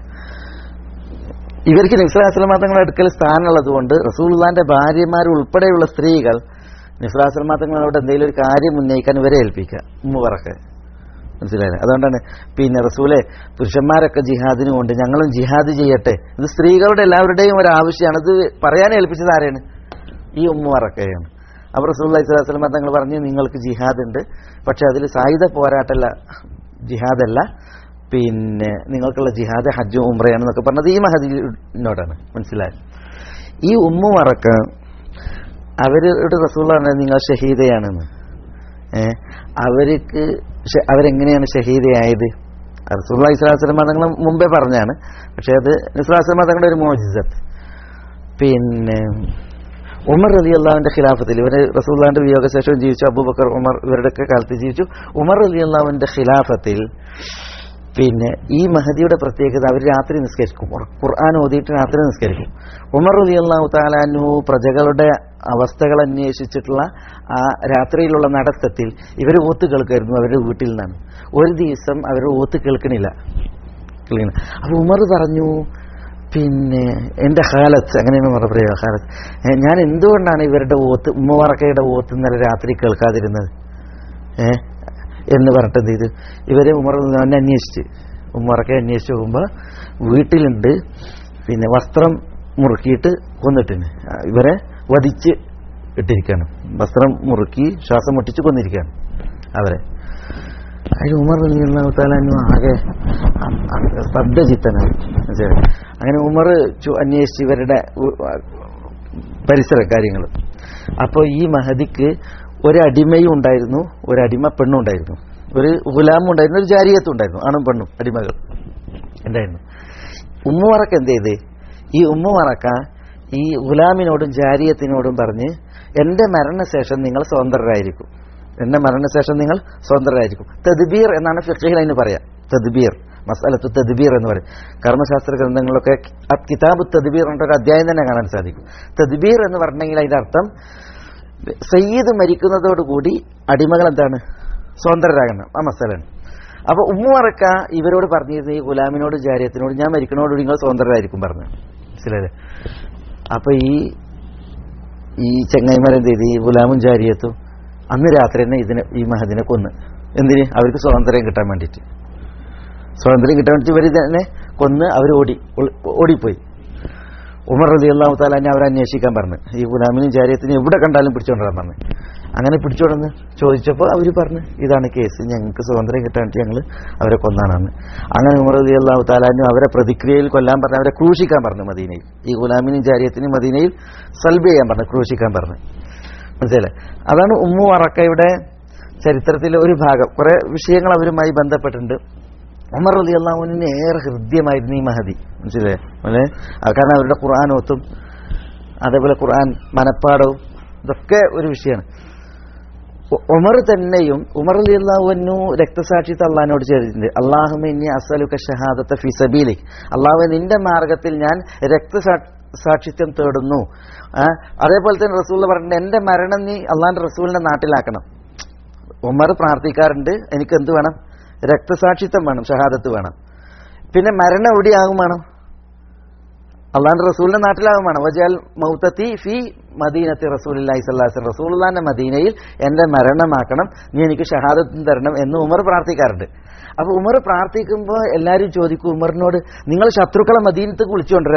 ഇവർക്ക് നിസ്ലാസ്ലമ തങ്ങളുടെ അടുക്കൽ സ്ഥാനമുള്ളത് കൊണ്ട് റസൂൽദാന്റെ ഭാര്യമാർ ഉൾപ്പെടെയുള്ള സ്ത്രീകൾ നിസ്ലാസ്ലമ തങ്ങളോട് എന്തെങ്കിലും ഒരു കാര്യം ഉന്നയിക്കാൻ ഇവരെ ഏൽപ്പിക്കുക ഉമ്മു പറക്കെ മനസ്സിലായില്ലേ അതുകൊണ്ടാണ് പിന്നെ റസൂലെ പുരുഷന്മാരൊക്കെ ജിഹാദിന് കൊണ്ട് ഞങ്ങളും ജിഹാദ് ചെയ്യട്ടെ ഇത് സ്ത്രീകളുടെ എല്ലാവരുടെയും ഒരു ആവശ്യമാണ് ഇത് പറയാൻ ഏൽപ്പിച്ചത് ആരെയാണ് ഈ ഉമ്മു പറക്കയാണ് അപ്പോൾ റസൂൽ അലൈഹിസ്ലാം തങ്ങൾ പറഞ്ഞു നിങ്ങൾക്ക് ജിഹാദ് ഉണ്ട് പക്ഷെ അതിൽ സായുധ പോരാട്ടല്ല ജിഹാദല്ല പിന്നെ നിങ്ങൾക്കുള്ള ജിഹാദ് ഹജ്ജ് ഉംറയാണെന്നൊക്കെ പറഞ്ഞത് ഈ മഹദിനോടാണ് മനസ്സിലായത് ഈ ഉമ്മു മറക്ക അവരോട് റസൂൽ പറഞ്ഞത് നിങ്ങൾ ഷഹീദയാണെന്ന് ഏ അവർക്ക് ഷ- അവരെങ്ങനെയാണ് ഷഹീദയായത് റസൂൽ ഇസ്ലാസ്ലം തങ്ങൾ മുമ്പേ പറഞ്ഞാണ് പക്ഷെ അത് ഇസ്ലാസ്ലം തങ്ങളുടെ ഒരു മോജിസത്ത് പിന്നെ ഉമർ അലി അള്ളാഹുവിന്റെ ഖിലാഫത്തിൽ ഇവര് റസൂല്ലാന്റെ വിയോഗശേഷവും ജീവിച്ചു അബൂബക്കർ ഉമർ ഇവരുടെയൊക്കെ കാലത്ത് ജീവിച്ചു ഉമർ അലി അള്ളാഹുവിന്റെ ഖിലാഫത്തിൽ പിന്നെ ഈ മഹദിയുടെ പ്രത്യേകത അവർ രാത്രി നിസ്കരിക്കും ഖുർ- ഖുർആൻ ഓതിയിട്ട് രാത്രി നിസ്കരിക്കും ഉമർ അലി അള്ളാഹു താലാനു പ്രജകളുടെ അവസ്ഥകൾ അന്വേഷിച്ചിട്ടുള്ള ആ രാത്രിയിലുള്ള നടത്തത്തിൽ ഇവർ ഓത്ത് കേൾക്കായിരുന്നു അവരുടെ വീട്ടിൽ നിന്നാണ് ഒരു ദിവസം അവർ ഓത്ത് കേൾക്കണില്ല കേൾക്കണില്ല അപ്പൊ ഉമർ പറഞ്ഞു പിന്നെ എന്റെ ഹാലത്ത് അങ്ങനെയാണ് ഉമർ പറയുക ഹാലത്ത് ഏ, ഞാൻ എന്തുകൊണ്ടാണ് ഇവരുടെ ഓത്ത് ഉമ്മവറക്കയുടെ ഓത്ത് ഇന്നലെ രാത്രി കേൾക്കാതിരുന്നത് ഏ എന്ന് പറഞ്ഞിട്ട് എന്ത് ചെയ്തു ഇവരെ ഉമർ എന്നെ അന്വേഷിച്ച് ഉമ്മറക്കെ അന്വേഷിച്ച് പോകുമ്പോൾ വീട്ടിലുണ്ട് പിന്നെ വസ്ത്രം മുറുക്കിയിട്ട് കൊന്നിട്ടുണ്ട് ആ, ഇവരെ വധിച്ച് ഇട്ടിരിക്കുകയാണ് വസ്ത്രം മുറുക്കി ശ്വാസം മുട്ടിച്ച് കൊന്നിരിക്കുകയാണ് അവരെ അതിൽ ഉമർ താലാനും ആകെ അ- അ- സ്തബ്ധചിത്തനായി മനസ്സിലായോ? അങ്ങനെ ഉമർ ചു- അന്വേഷിച്ച് ഇവരുടെ ഉ- പരിസര കാര്യങ്ങൾ അപ്പോൾ ഈ മഹദിക്ക് ഒരടിമയും ഉണ്ടായിരുന്നു ഒരടിമ പെണ്ണും ഉണ്ടായിരുന്നു ഒരു ഗുലാമും ഉണ്ടായിരുന്നു ഒരു ജാരിയത്തും ഉണ്ടായിരുന്നു ആണും പെണ്ണും അടിമകൾ ഉണ്ടായിരുന്നു ഉമ്മുമറക്ക എന്ത് ചെയ്ത് ഈ ഉമ്മുമറക്ക ഈ ഗുലാമിനോടും ജാരിയത്തിനോടും പറഞ്ഞ് എൻ്റെ മരണശേഷം നിങ്ങൾ സ്വതന്ത്രരായിരിക്കും എൻ്റെ മരണശേഷം നിങ്ങൾ സ്വതന്ത്രരായിരിക്കും തദ്ബീർ എന്നാണ് ഫിഖിൽ അതിന് പറയാം തദ്ബീർ മസാലത്ത് തദ്ബീർ എന്ന് പറയും കർമ്മശാസ്ത്ര ഗ്രന്ഥങ്ങളിലൊക്കെ ആ കിതാബ് തദ്ബീർ എன்ற ഒരു അധ്യായം തന്നെ കാണാൻ സാധിക്കും തദ്ബീർ എന്ന് പറഞ്ഞെങ്കിൽ അതിന്റെ അർത്ഥം സയ്യിദ് മരിക്കുന്നതോടുകൂടി അടിമകൾ എന്താണ് സ്വതന്ത്രരാകണം ആ മസാലാണ് അപ്പൊ ഉമ്മുമറക്ക ഇവരോട് പറഞ്ഞിരുന്നു ഈ ഗുലാമിനോട് ജാരിയത്തിനോട് ഞാൻ മരിക്കണോടുകൂടി നിങ്ങൾ സ്വതന്ത്രരായിരിക്കും പറഞ്ഞു മനസ്സിലായില്ലേ അപ്പൊ ഈ ഈ ചെങ്ങൈമാരെന്ത് ചെയ്ത് ഈ ഗുലാമും ജാരിയത്തും അന്ന് രാത്രി തന്നെ ഇതിനെ ഈ മഹദിനെ കൊന്ന് എന്തിന് അവർക്ക് സ്വാതന്ത്ര്യം കിട്ടാൻ വേണ്ടിയിട്ട് സ്വാതന്ത്ര്യം കിട്ടാൻ വേണ്ടി ഇവർ തന്നെ കൊന്ന് അവർ ഓടി ഒളി- ഓടിപ്പോയി ഉമർ റലി അള്ളാഹു താലാനെ അവർ അന്വേഷിക്കാൻ പറഞ്ഞു ഈ ഗുലാമിനും ജാരിയത്തിനും എവിടെ കണ്ടാലും പിടിച്ചോണ്ടിരാൻ പറഞ്ഞു അങ്ങനെ പിടിച്ചോണ്ടെന്ന് ചോദിച്ചപ്പോൾ അവർ പറഞ്ഞു ഇതാണ് കേസ് ഞങ്ങൾക്ക് സ്വാതന്ത്ര്യം കിട്ടാൻ വേണ്ടി ഞങ്ങൾ അവരെ കൊന്നാണെന്ന് അങ്ങനെ ഉമർ റലി അള്ളാഹു താലാനും അവരെ പ്രതിക്രിയയിൽ കൊല്ലാൻ പറഞ്ഞു അവരെ ക്രൂശിക്കാൻ പറഞ്ഞു മദീനയിൽ ഈ ഗുലാമിനും ജാരിയത്തിനും മദീനയിൽ സൽബ് ചെയ്യാൻ പറഞ്ഞു ക്രൂശിക്കാൻ പറഞ്ഞു മനസ്സിലെ അതാണ് ഉമ്മു അറക്കയുടെ ചരിത്രത്തിലെ ഒരു ഭാഗം കുറെ വിഷയങ്ങൾ അവരുമായി ബന്ധപ്പെട്ടിട്ടുണ്ട് ഉമർ അലി അള്ളാഹുവിന് ഏറെ ഹൃദ്യമായിരുന്നു ഈ മഹദി മനസ്സിലെ അല്ലെ കാരണം അവരുടെ ഖുർആൻ ഒത്തും അതേപോലെ ഖുർആൻ മനപ്പാടവും ഇതൊക്കെ ഒരു വിഷയമാണ് ഉ- ഉമർ തന്നെയും ഉമർ അലി അള്ളാഹുവിനു രക്തസാക്ഷി അള്ളഹാനോട് ചെയ്തിട്ടുണ്ട് അള്ളാഹുമിനി അസലുക ഷഹാദത്ത ഫിസബീലി അള്ളാഹു നിന്റെ മാർഗത്തിൽ ഞാൻ രക്തസാ സാക്ഷിത്വം തേടുന്നു ആ, അതേപോലെ തന്നെ റസൂൽ പറഞ്ഞിട്ടുണ്ട് എന്റെ മരണം നീ അള്ളാന്റെ റസൂലിന്റെ നാട്ടിലാക്കണം ഉമർ പ്രാർത്ഥിക്കാറുണ്ട് എനിക്ക് എന്ത് വേണം രക്തസാക്ഷിത്വം വേണം ഷഹാദത്ത് വേണം പിന്നെ മരണം എവിടെയാകും വേണം അള്ളാന്റെ റസൂലിന്റെ നാട്ടിലാകും വേണം വജാൽ മൗത്തത്തി ഫി മദീനത്തി റസൂലി സ്വല്ലാസ് റസൂലിന്റെ മദീനയിൽ എന്റെ മരണമാക്കണം നീ എനിക്ക് ഷഹാദത്തും തരണം എന്ന് ഉമർ പ്രാർത്ഥിക്കാറുണ്ട് അപ്പൊ ഉമർ പ്രാർത്ഥിക്കുമ്പോൾ എല്ലാവരും ചോദിക്കും ഉമറിനോട് നിങ്ങൾ ശത്രുക്കളെ മദീനത്ത് വിളിച്ചുകൊണ്ടുവരാ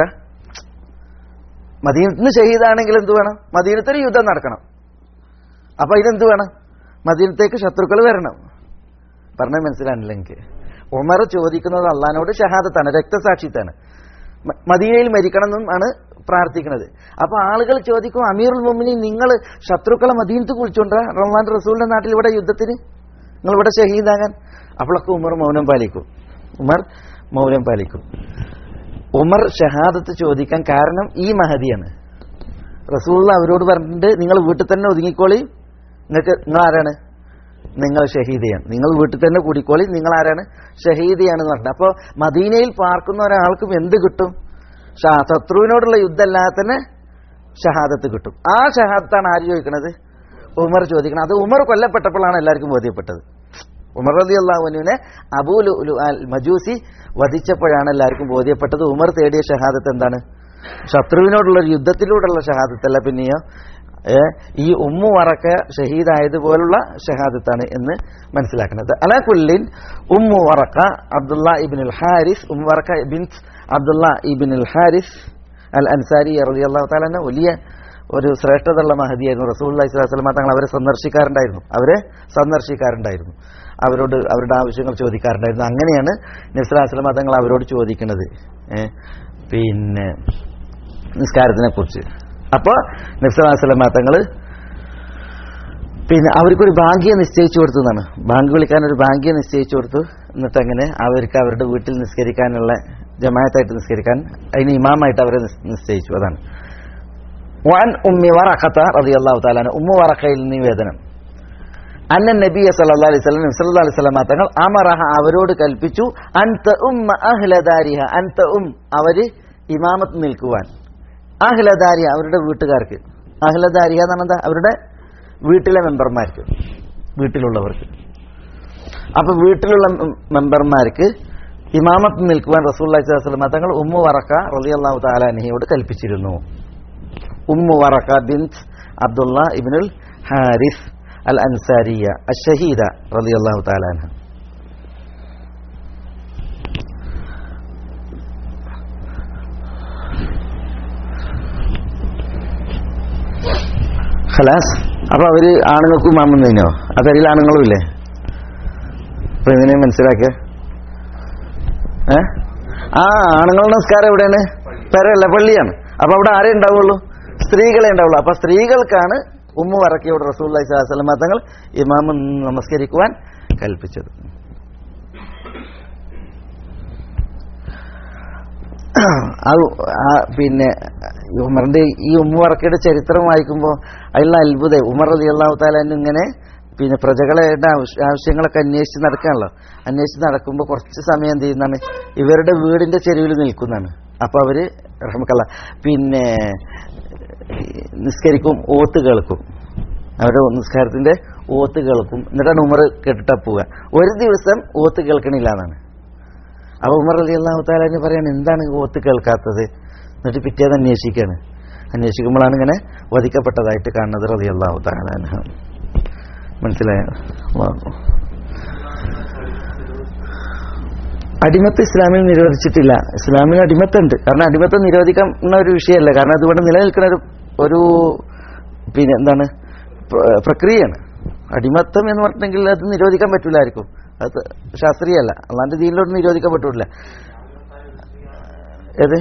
മദീനത്തിന് ഷഹീദാണെങ്കിൽ എന്ത് വേണം മദീനത്തൊരു യുദ്ധം നടക്കണം അപ്പൊ ഇതെന്ത് വേണം മദീനത്തേക്ക് ശത്രുക്കൾ വരണം പറഞ്ഞത് മനസ്സിലാണില്ല എനിക്ക് ഉമർ ചോദിക്കുന്നത് അള്ളഹാനോട് ഷഹാദത്താണ് രക്തസാക്ഷിത്താണ് മ- മദീനയിൽ മരിക്കണം എന്നും ആണ് പ്രാർത്ഥിക്കുന്നത് അപ്പൊ ആളുകൾ ചോദിക്കും അമീറുൽ മുമിനി നിങ്ങൾ ശത്രുക്കളെ മദീനത്ത് കുളിച്ചോണ്ടാ റഹ്മാൻ റസൂലിന്റെ നാട്ടിൽ ഇവിടെ യുദ്ധത്തിന് നിങ്ങൾ ഇവിടെ ഷഹീദാകാൻ അപ്പോഴൊക്കെ ഉമർ മൗനം പാലിക്കും ഉമർ മൗനം പാലിക്കും ഉമർ ഷഹാദത്ത് ചോദിക്കാൻ കാരണം ഈ മഹദിയാണ് റസൂൽ അവരോട് പറഞ്ഞിട്ടുണ്ട് നിങ്ങൾ വീട്ടിൽ തന്നെ ഒതുങ്ങിക്കോളി നിങ്ങൾക്ക് നിങ്ങൾ ആരാണ് നിങ്ങൾ ഷഹീദയാണ് നിങ്ങൾ വീട്ടിൽ തന്നെ കൂടിക്കോളി നിങ്ങൾ ആരാണ് ഷഹീദയാണെന്ന് പറഞ്ഞത് അപ്പോൾ മദീനയിൽ പാർക്കുന്ന ഒരാൾക്കും എന്ത് കിട്ടും ഷാ- ശത്രുവിനോടുള്ള യുദ്ധമല്ലാതെ തന്നെ ഷഹാദത്ത് കിട്ടും ആ ഷഹാദത്താണ് ആര് ചോദിക്കണത് ഉമർ ചോദിക്കണം അത് ഉമർ കൊല്ലപ്പെട്ടപ്പോഴാണ് എല്ലാവർക്കും ബോധ്യപ്പെട്ടത് ഉമർ റലി അള്ളാഹുവിനെ അബൂലു അൽ മജൂസി വധിച്ചപ്പോഴാണ് എല്ലാവർക്കും ബോധ്യപ്പെട്ടത് ഉമർ തേടിയ ഷഹാദത്ത് എന്താണ് ശത്രുവിനോടുള്ള ഒരു യുദ്ധത്തിലൂടെയുള്ള ഷഹാദത്തല്ല പിന്നെയോ ഏ, ഈ ഉമ്മു വറക്ക ഷഹീദായതുപോലുള്ള ഷഹാദത്താണ് എന്ന് മനസ്സിലാക്കുന്നത് അലാ കുല്ലിൻ ഉമ്മു വറക്ക അബ്ദുള്ള ഇബിൻ ഹാരിസ് ഉമ്മു വറക്ക ബിൻ അബ്ദുള്ള ഇബിൻ ഹാരിസ് അൽ അൻസാരി റലി അള്ളാഹു താലാന് വലിയ ഒരു ശ്രേഷ്ഠതയുള്ള മഹദിയായിരുന്നു റസൂൽ അലൈഹിസ്ലാം തങ്ങൾ അവരെ സന്ദർശിക്കാറുണ്ടായിരുന്നു അവരെ സന്ദർശിക്കാറുണ്ടായിരുന്നു അവരോട് അവരുടെ ആവശ്യങ്ങൾ ചോദിക്കാറുണ്ടായിരുന്നു അങ്ങനെയാണ് നിസ്ലാസ്ലമ തങ്ങൾ അവരോട് ചോദിക്കുന്നത് ഏ, പിന്നെ നിസ്കാരത്തിനെ കുറിച്ച് അപ്പോൾ നിസ്ലാസ്ലമ തങ്ങൾ പിന്നെ അവർക്കൊരു ഭാഗ്യം നിശ്ചയിച്ചു കൊടുത്തു എന്നാണ് ബാങ്ക് വിളിക്കാൻ ഒരു ഭാഗ്യം നിശ്ചയിച്ചു കൊടുത്തു എന്നിട്ട് അങ്ങനെ അവർക്ക് അവരുടെ വീട്ടിൽ നിസ്കരിക്കാനുള്ള ജമായത്തായിട്ട് നിസ്കരിക്കാൻ അതിന് ഇമാമായിട്ട് അവരെ നിസ്- നിശ്ചയിച്ചു അതാണ് വൻ ഉമ്മി വറഖത്ത റളിയല്ലാഹു തആല ഉമ്മു വറഖയിൽ നിവേദനം അന്ന നബിയ സല്ലല്ലാഹു അലൈഹി വസല്ലം സല്ലല്ലാഹു അലൈഹി വസല്ലം തങ്ങൾ അമറഹ അവരോട് കൽപ്പിച്ചു അൻത ഉമ്മ അഹ്ലദാരിഹ അൻത ഉം അവര് ഇമാമത്ത് നിൽക്കുവാൻ അഹ്ലദാരിഹ അവരുടെ വീട്ടുകാർക്ക് അഹ്ലദാരിഹ എന്ന് പറഞ്ഞാൽ എന്താ അവരുടെ വീട്ടിലെ മെമ്പർമാർക്ക് വീട്ടിലുള്ളവർക്ക് അപ്പൊ വീട്ടിലുള്ള മെ- മെമ്പർമാർക്ക് ഇമാമത്ത് നിൽക്കുവാൻ റസൂല്ലി സ്വലമ തങ്ങൾ ഉമ്മു വറക്ക റളിയല്ലാഹു താലാനഹിയോട് കൽപ്പിച്ചിരുന്നു ഉമ്മു വറക്ക ബിൻത് അബ്ദുള്ള ഇബ്നുൽ ഹാരിസ് അൽ അൻസാരിയ അഷഹീദ റളിയല്ലാഹു താലാൻഹ ഖലാസ് അപ്പൊ അവര് ആണുങ്ങൾക്കും മാമുന്നതിനോ ആ തരിയിൽ ആണുങ്ങളും ഇല്ലേ അപ്പൊ ഇതിനെ മനസ്സിലാക്കിയ ഏ ആ ആണുങ്ങളുടെ നമസ്കാരം എവിടെയാണ് പെരല്ല പള്ളിയാണ് അപ്പൊ അവിടെ ആരേ ഉണ്ടാവുള്ളൂ സ്ത്രീകളെ ഉണ്ടാവുള്ളൂ അപ്പൊ സ്ത്രീകൾക്കാണ് ഉമ്മു വറക്കിയോട് റസൂൽ സ്വലമ തങ്ങൾ ഇമാമ് നമസ്കരിക്കുവാൻ കൽപ്പിച്ചത് അത് ആ പിന്നെ ഈ ഉമറിന്റെ ഈ ഉമ്മു വറക്കയുടെ ചരിത്രം വായിക്കുമ്പോൾ അതിലുള്ള അത്ഭുതം ഉമർ അലി അള്ളാഹു താലാൻ ഇങ്ങനെ പിന്നെ പ്രജകളുടെ ആവശ്യ- ആവശ്യങ്ങളൊക്കെ അന്വേഷിച്ച് നടക്കാണല്ലോ അന്വേഷിച്ച് നടക്കുമ്പോൾ കുറച്ച് സമയം എന്ത് ചെയ്യുന്നതാണ് ഇവരുടെ വീടിന്റെ ചെരുവിൽ നിൽക്കുന്നതാണ് അപ്പൊ അവര് റഹ്മക്കല്ല പിന്നെ ഈ നിസ്കരിക്കും ഓത്ത് കേൾക്കും അവരുടെ നിസ്കാരത്തിന്റെ ഓത്ത് കേൾക്കും എന്നിട്ടാണ് ഉമർ കേട്ടിട്ടാ പോവുക ഒരു ദിവസം ഓത്ത് കേൾക്കണില്ല എന്നാണ് അപ്പൊ ഉമർ അലി അള്ളാഹു താലാന് പറയാണ് എന്താണ് ഈ ഓത്ത് കേൾക്കാത്തത് എന്നിട്ട് പിറ്റേന്ന് അന്വേഷിക്കാണ് അന്വേഷിക്കുമ്പോഴാണ് ഇങ്ങനെ വധിക്കപ്പെട്ടതായിട്ട് കാണുന്നത് റലി അള്ളാഹു താലാന് മനസ്സിലായോ അള്ളാഹു. അടിമത്ത് ഇസ്ലാമിൽ നിരോധിച്ചിട്ടില്ല ഇസ്ലാമിൽ അടിമത്തുണ്ട് കാരണം അടിമത്തം നിരോധിക്കുന്ന ഒരു വിഷയമല്ല കാരണം അതുകൊണ്ട് നിലനിൽക്കുന്ന ഒരു ഒരു പിന്നെ എന്താണ് പ്ര- പ്രക്രിയയാണ് അടിമത്തം എന്ന് പറഞ്ഞിട്ടുണ്ടെങ്കിൽ അത് നിരോധിക്കാൻ പറ്റൂല ആർക്കും അത് ശാസ്ത്രീയല്ല അല്ലാണ്ട് ദീനിലോട്ട് നിരോധിക്കാൻ പറ്റൂല ഏത്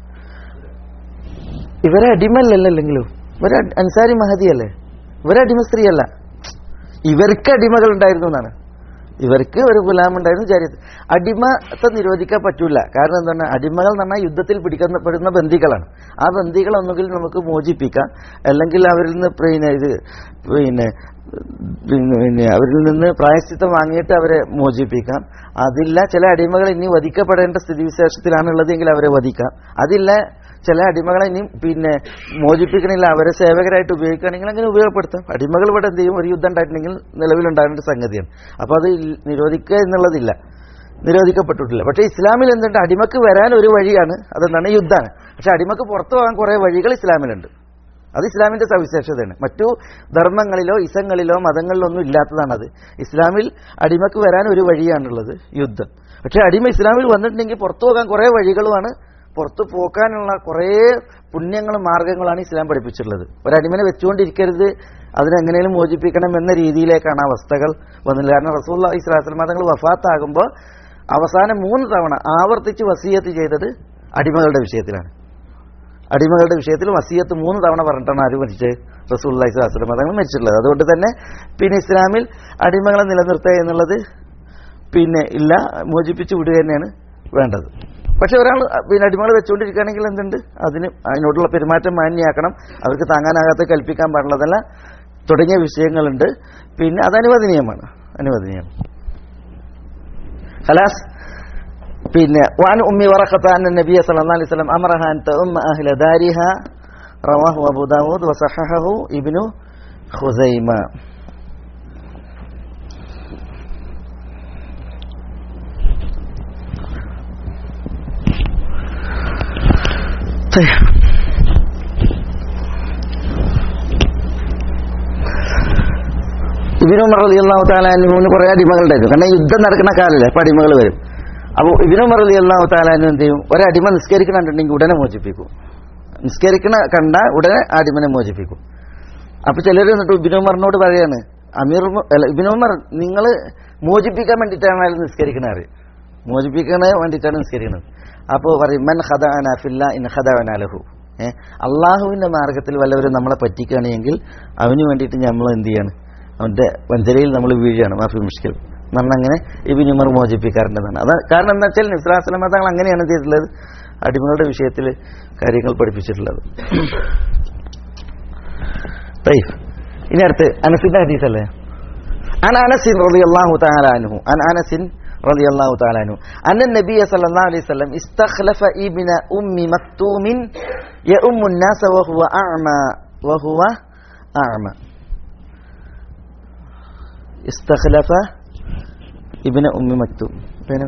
ഇവരെ അടിമല്ലല്ലെങ്കിലും ഇവരെ അൻസാരി മഹദിയല്ലേ ഇവരെ അടിമ സ്ത്രീയല്ല ഇവർക്ക് അടിമകൾ ഉണ്ടായിരുന്നു എന്നാണ് ഇവർക്ക് ഒരു ഗുലാം ഉണ്ടായിരുന്നു ചരിത്രം അടിമത്തെ നിരോധിക്കാൻ പറ്റൂല കാരണം എന്താണ് അടിമകൾ എന്ന് പറഞ്ഞാൽ യുദ്ധത്തിൽ പിടിക്കപ്പെടുന്ന ബന്ദികളാണ് ആ ബന്ദികളെ ഒന്നുകിൽ നമുക്ക് മോചിപ്പിക്കാം അല്ലെങ്കിൽ അവരിൽ നിന്ന് പിന്നെ ഇത് പിന്നെ പിന്നെ പിന്നെ അവരിൽ നിന്ന് പ്രായശ്ചിത്തം വാങ്ങിയിട്ട് അവരെ മോചിപ്പിക്കാം അതില്ല ചില അടിമകൾ ഇനി വധിക്കപ്പെടേണ്ട സ്ഥിതിവിശേഷത്തിലാണുള്ളതെങ്കിൽ അവരെ വധിക്കാം അതില്ല ചില അടിമകളെ ഇനി പിന്നെ മോചിപ്പിക്കണില്ല അവരെ സേവകരായിട്ട് ഉപയോഗിക്കുകയാണെങ്കിൽ അങ്ങനെ ഉപയോഗപ്പെടുത്താം അടിമകൾ ഇവിടെ എന്ത് ചെയ്യും ഒരു യുദ്ധം ഉണ്ടായിട്ടുണ്ടെങ്കിൽ നിലവിലുണ്ടാകേണ്ട ഒരു സംഗതിയാണ് അപ്പോൾ അത് ഇൽ- നിരോധിക്കുക എന്നുള്ളതില്ല നിരോധിക്കപ്പെട്ടിട്ടില്ല പക്ഷേ ഇസ്ലാമിൽ എന്തുണ്ട് അടിമക്ക് വരാൻ ഒരു വഴിയാണ് അതെന്താണ് യുദ്ധമാണ് പക്ഷെ അടിമക്ക് പുറത്തു പോകാൻ കുറേ വഴികൾ ഇസ്ലാമിലുണ്ട് അത് ഇസ്ലാമിന്റെ സവിശേഷതയാണ് മറ്റു ധർമ്മങ്ങളിലോ ഇസങ്ങളിലോ മതങ്ങളിലോ ഒന്നും ഇല്ലാത്തതാണത് ഇസ്ലാമിൽ അടിമക്ക് വരാൻ ഒരു വഴിയാണുള്ളത് യുദ്ധം പക്ഷെ അടിമ ഇസ്ലാമിൽ വന്നിട്ടുണ്ടെങ്കിൽ പുറത്തു പോകാൻ കുറേ വഴികളുമാണ് പുറത്തു പോക്കാനുള്ള കുറേ പുണ്യങ്ങളും മാർഗങ്ങളാണ് ഇസ്ലാം പഠിപ്പിച്ചിട്ടുള്ളത് ഒരടിമനെ വെച്ചുകൊണ്ടിരിക്കരുത് അതിനെങ്ങനെയും മോചിപ്പിക്കണം എന്ന രീതിയിലേക്കാണ് അവസ്ഥകൾ വന്നത് കാരണം റസൂൽ ഇസ്ലാസ്ലം തങ്ങൾ വഫാത്താകുമ്പോൾ അവസാനം മൂന്ന് തവണ ആവർത്തിച്ച് വസീയത്ത് ചെയ്തത് അടിമകളുടെ വിഷയത്തിലാണ് അടിമകളുടെ വിഷയത്തിൽ വസീയത്ത് മൂന്ന് തവണ പറഞ്ഞിട്ടാണ് ആര് മരിച്ചത് റസൂൽ ഇസ്ലാസ്ലം തങ്ങൾ മരിച്ചിട്ടുള്ളത് അതുകൊണ്ട് തന്നെ പിന്നെ ഇസ്ലാമിൽ അടിമകളെ നിലനിർത്തുക എന്നുള്ളത് പിന്നെ ഇല്ല മോചിപ്പിച്ച് വിടുക തന്നെയാണ് വേണ്ടത് പക്ഷെ ഒരാൾ പിന്നെ അടിമകൾ വെച്ചുകൊണ്ടിരിക്കുകയാണെങ്കിൽ എന്തുണ്ട് അതിന് അതിനോടുള്ള പെരുമാറ്റം മാന്യാക്കണം അവർക്ക് താങ്ങാനാകാത്ത കൽപ്പിക്കാൻ പാടുള്ളതല്ല തുടങ്ങിയ വിഷയങ്ങളുണ്ട് പിന്നെ അത് അനുവദനീയമാണ് അനുവദനീയമാണ് ഖലാസ് പിന്നെ വാൻ ഉമ്മി വറഖത്ത അന്ന നബിയ സല്ലല്ലാഹു അലൈഹി വസല്ലം അമറഹ അൻ തഉമ്മ അഹ്ല ദാരിഹ റവാഹു അബൂ ദാവൂദ് വസഹഹഹു ഇബ്നു ഖുസൈമ طيب. ഇബിനു ഉമർ റളിയല്ലാഹു തആല അൻഹുവിന് കുറേ അടിമകളുണ്ടായിരുന്നു കാരണം യുദ്ധം നടക്കുന്ന കാലല്ലേ അപ്പൊ അടിമകൾ വരും അപ്പോൾ ഇബിനു ഉമർ റളിയല്ലാഹു തആല അൻഹു എന്ത് ചെയ്യും ഒരടിമ നിസ്കരിക്കണുണ്ടെങ്കിൽ ഉടനെ മോചിപ്പിക്കും നിസ്കരിക്കണ കണ്ട ഉടനെ ആ അടിമനെ മോചിപ്പിക്കും അപ്പൊ ചിലർ എന്നിട്ട് ഇബിനു ഉമറിനോട് പറയാണ് അമീർ ഉമർ- അല്ല, ഇബിനു ഉമർ നിങ്ങൾ മോചിപ്പിക്കാൻ വേണ്ടിയിട്ടാണ് അയാൾ നിസ്കരിക്കണത് മോചിപ്പിക്കാൻ വേണ്ടിയിട്ടാണ് നിസ്കരിക്കുന്നത് അപ്പോൾ പറയും മൻ ഖദഅന ഫില്ല ഇൻ ഖദഅന ലഹു ഏ അള്ളാഹുവിന്റെ മാർഗത്തിൽ വല്ലവരും നമ്മളെ പറ്റിക്കുകയാണെങ്കിൽ അവന് വേണ്ടിയിട്ട് നമ്മൾ എന്ത് ചെയ്യാണ് അവന്റെ വഞ്ചനയിൽ നമ്മൾ വീഴുകയാണ് മാഫി മുഷ്കിൽ എന്ന് പറഞ്ഞാൽ അങ്ങനെ ഇബിൻ ഉമർ മോചിപ്പിക്കാറുണ്ടെന്നാണ് അത് കാരണം എന്താ വെച്ചാൽ നിസ്ലാസ്ലമ തങ്ങൾ അങ്ങനെയാണ് ചെയ്തിട്ടുള്ളത് അടിമകളുടെ വിഷയത്തിൽ കാര്യങ്ങൾ പഠിപ്പിച്ചിട്ടുള്ളത് طيب ഇനി അടുത്ത് അനസിന്റെ ഹദീസ് അല്ലേ عن انس رضي الله تعالى عنه عن انس رضي الله تعالى عنه ان النبي صلى الله عليه وسلم استخلف ابن ام مكتوم يؤم الناس وهو اعمى وهو اعمى استخلف ابن ام مكتوم بينه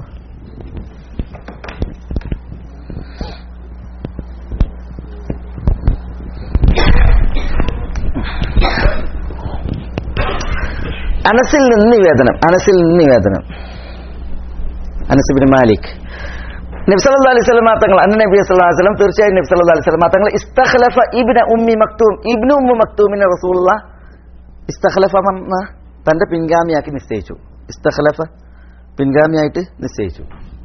അനസിൽ നിന്ന് നിവേദനം അനസിൽ നിന്ന് നിവേദനം അനസ് ബിൻ മാലിക് നബ്സല്ലാ അലൈഹി സ്വലമ തങ്ങൾ അന്ന നബി സല്ലല്ലാഹു അലൈഹി വസല്ലം തീർച്ചയായും നബി സല്ലല്ലാഹു അലൈഹി വസല്ലമ തങ്ങൾ ഇസ്തഖലഫ ഇബ്ന ഉമ്മി മക്തൂം ഇബ്നു ഉമ്മു മക്തൂമിനെ റസൂലുള്ള ഇസ്തഖലഫ എന്ന തന്റെ പിൻഗാമിയാക്കി നിശ്ചയിച്ചു ഇസ്തഖലഫ പിൻഗാമിയായിട്ട് നിശ്ചയിച്ചു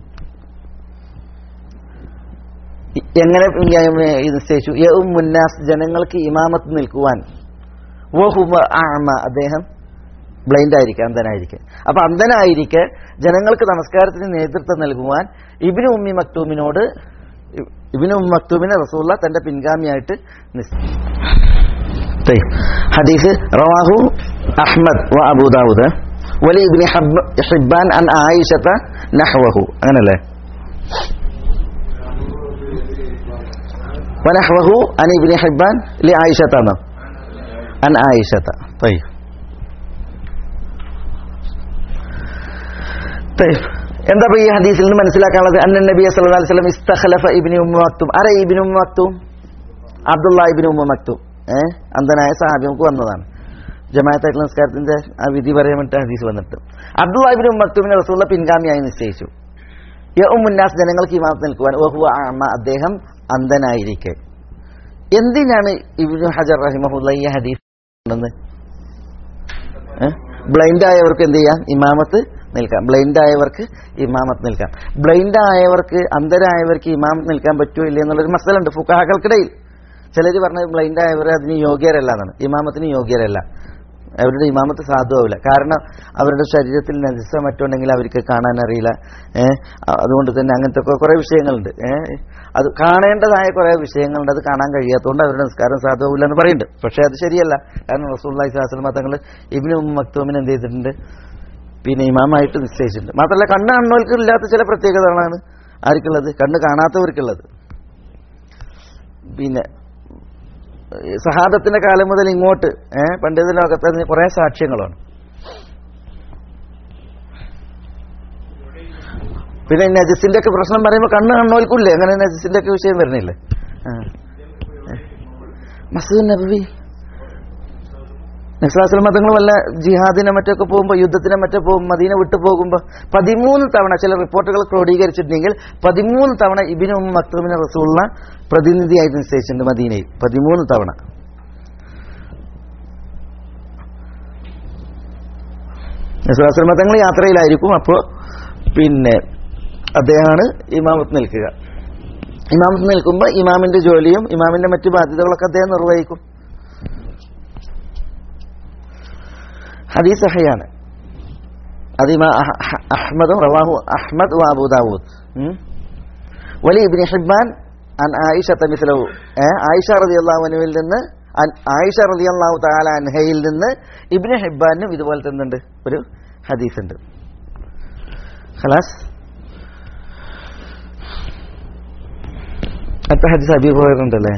ഇ- എങ്ങനെ പിൻഗാമി നിശ്ചയിച്ചു യഉം മുന്നാസ് ജനങ്ങൾക്ക് ഇമാമത്ത് നിൽക്കുവാൻ വഹുവ അഅമ അദ്ദേഹം ബ്ലൈൻഡ് ആയിരിക്കെ അന്ധനായിരിക്കെ അപ്പൊ അന്ധനായിരിക്കെ ജനങ്ങൾക്ക് നമസ്കാരത്തിന് നേതൃത്വം നൽകുവാൻ ഇബിനു ഉമ്മി മക്തൂമിനോട് ഇ- ഇബിനു ഉമ്മി മക്തൂമിനെ റസൂള്ള തന്റെ പിൻഗാമിയായിട്ട് നിശ്ചയിച്ചു طيب حديث رواه أحمد وأبو داود ولي ابن حب حبان عن عائشة نحوه أنا لا ونحوه عن ابن حبان لعائشة أنا. عن عائشة طيب طيب എന്താ ഇപ്പൊ ഈ ഹദീസിൽ നിന്ന് മനസ്സിലാക്കാനുള്ളത് അന്ന നബി സല്ലല്ലാഹു അലൈഹി വസല്ലം ഇസ്തഖലഫ ഇബ്നു ഉമ്മ മക്തും ആരാ ഇബ്നു ഉമ്മ മക്തും അബ്ദുള്ള ഇബ്നു ഉമ്മ മക്തും ഏഹ് അന്ധനായ സഹാബി നമുക്ക് വന്നതാണ് ജമാഅത്തായിട്ടുള്ള നിസ്കാരത്തിന്റെ ആ വിധി പറയാൻ വേണ്ടി ഹദീസ് വന്നിട്ട് അബ്ദുള്ള ഇബ്നു ഉമ്മ മക്തുമിനെ റസൂലുള്ള പിൻഗാമിയായി നിശ്ചയിച്ചു യഉമുന്നാസ് ജനങ്ങൾക്ക് ഇമാമത്ത് നിൽക്കുവാൻ വഹുവ അഅമ അദ്ദേഹം അന്ധനായിരിക്കെ എന്തിനാണ് ഇബ്നു ഹജർ റഹിമഹുല്ല ഈ ഹദീസ് കൊണ്ടുവന്നത്? ഏഹ്? ബ്ലൈൻഡ് ആയവർക്ക് എന്ത് ചെയ്യാം ഇമാമത്ത് നിൽക്കാം ബ്ലൈൻഡ് ആയവർക്ക് ഇമാമത്ത് നിൽക്കാം ബ്ലൈൻഡ് ആയവർക്ക് അന്ധരായവർക്ക് ഇമാമത്ത് നിൽക്കാൻ പറ്റുമോ ഇല്ല എന്നുള്ളൊരു മസലുണ്ട് ഫുക്കാഹകൾക്കിടയിൽ ചിലർ പറഞ്ഞ ബ്ലൈൻഡ് ആയവർ അതിന് യോഗ്യരല്ല എന്നാണ് ഇമാമത്തിന് യോഗ്യരല്ല അവരുടെ ഇമാമത്ത് സാധുവാവില്ല കാരണം അവരുടെ ശരീരത്തിൽ നജസ മറ്റുണ്ടെങ്കിൽ അവർക്ക് കാണാൻ അറിയില്ല ഏഹ് അതുകൊണ്ട് തന്നെ അങ്ങനത്തെ ഒക്കെ കുറെ വിഷയങ്ങളുണ്ട് ഏഹ് അത് കാണേണ്ടതായ കുറെ വിഷയങ്ങളുണ്ട് അത് കാണാൻ കഴിയാത്തതുകൊണ്ട് അവരുടെ നിസ്കാരം സാധുവാവില്ല എന്ന് പറയുന്നുണ്ട് പക്ഷേ അത് ശരിയല്ല കാരണം റസൂള്ളി ശാസ്ത്രമ തങ്ങൾ ഇബിന് മക്തൂമിന് എന്ത് ചെയ്തിട്ടുണ്ട് പിന്നെ ഇമാമായിട്ട് നിശ്ചയിച്ചിട്ടുണ്ട് മാത്രമല്ല കണ്ണ് കണ്ണുകൾക്ക് ഇല്ലാത്ത ചില പ്രത്യേകതകളാണ് ആർക്കുള്ളത് കണ്ണ് കാണാത്തവർക്കുള്ളത് പിന്നെ ഈ സഹാബത്തിന്റെ കാലം മുതൽ ഇങ്ങോട്ട് ഏഹ് പണ്ഡിത ലോകത്ത് അതിന് കുറെ സാക്ഷ്യങ്ങളാണ് പിന്നെ നജസിന്റെ ഒക്കെ പ്രശ്നം പറയുമ്പോൾ കണ്ണ് കണ്ണോൽക്കില്ലേ അങ്ങനെ നജസിന്റെ ഒക്കെ വിഷയം വരുന്നില്ലേ ആ. മസൂദ് നബി നക്സലാസ്ലം മതങ്ങൾ വല്ല ജിഹാദിനെ മറ്റൊക്കെ പോകുമ്പോൾ യുദ്ധത്തിനെ മറ്റോ പോകും മദീന വിട്ടു പോകുമ്പോൾ പതിമൂന്ന് തവണ ചില റിപ്പോർട്ടുകൾ ക്രോഡീകരിച്ചിട്ടുണ്ടെങ്കിൽ പതിമൂന്ന് തവണ ഇബിനു മക്തൂമിനെ റസൂള്ള പ്രതിനിധിയായിട്ട് നിശ്ചയിച്ചിട്ടുണ്ട് മദീനയിൽ പതിമൂന്ന് തവണ നക്സലാസ്ലം മതങ്ങൾ യാത്രയിലായിരിക്കും അപ്പോൾ പിന്നെ അദ്ദേഹമാണ് ഇമാമത്ത് നിൽക്കുക ഇമാമത്ത് നിൽക്കുമ്പോൾ ഇമാമിന്റെ ജോലിയും ഇമാമിന്റെ മറ്റു ബാധ്യതകളൊക്കെ അദ്ദേഹം നിർവഹിക്കും ഹദീസ് സഹയാണ് അത് ഇമാ അഹ- അഹ- അഹ്മദും റവാഹു അഹ്മദ് വ അബൂ ദാവൂദ് ഉം. വലി ഇബ്നു ഹിബ്ബാൻ അൻ ആയിഷ തമിസ്ലഹു ആയിഷ റളിയല്ലാഹു അൻഹയിൽ നിന്ന് അൻ- ആയിഷ റളിയല്ലാഹു തആല അൻഹയിൽ നിന്ന് ഇബ്നു ഹിബ്ബാനും ഇതുപോലെ തന്നെ ഉണ്ട് ഒരു ഹദീസ് ഉണ്ട് ഖലാസ് അടുത്ത ഹദീസ് അബി ഹുറൈറ ഉണ്ടല്ലേ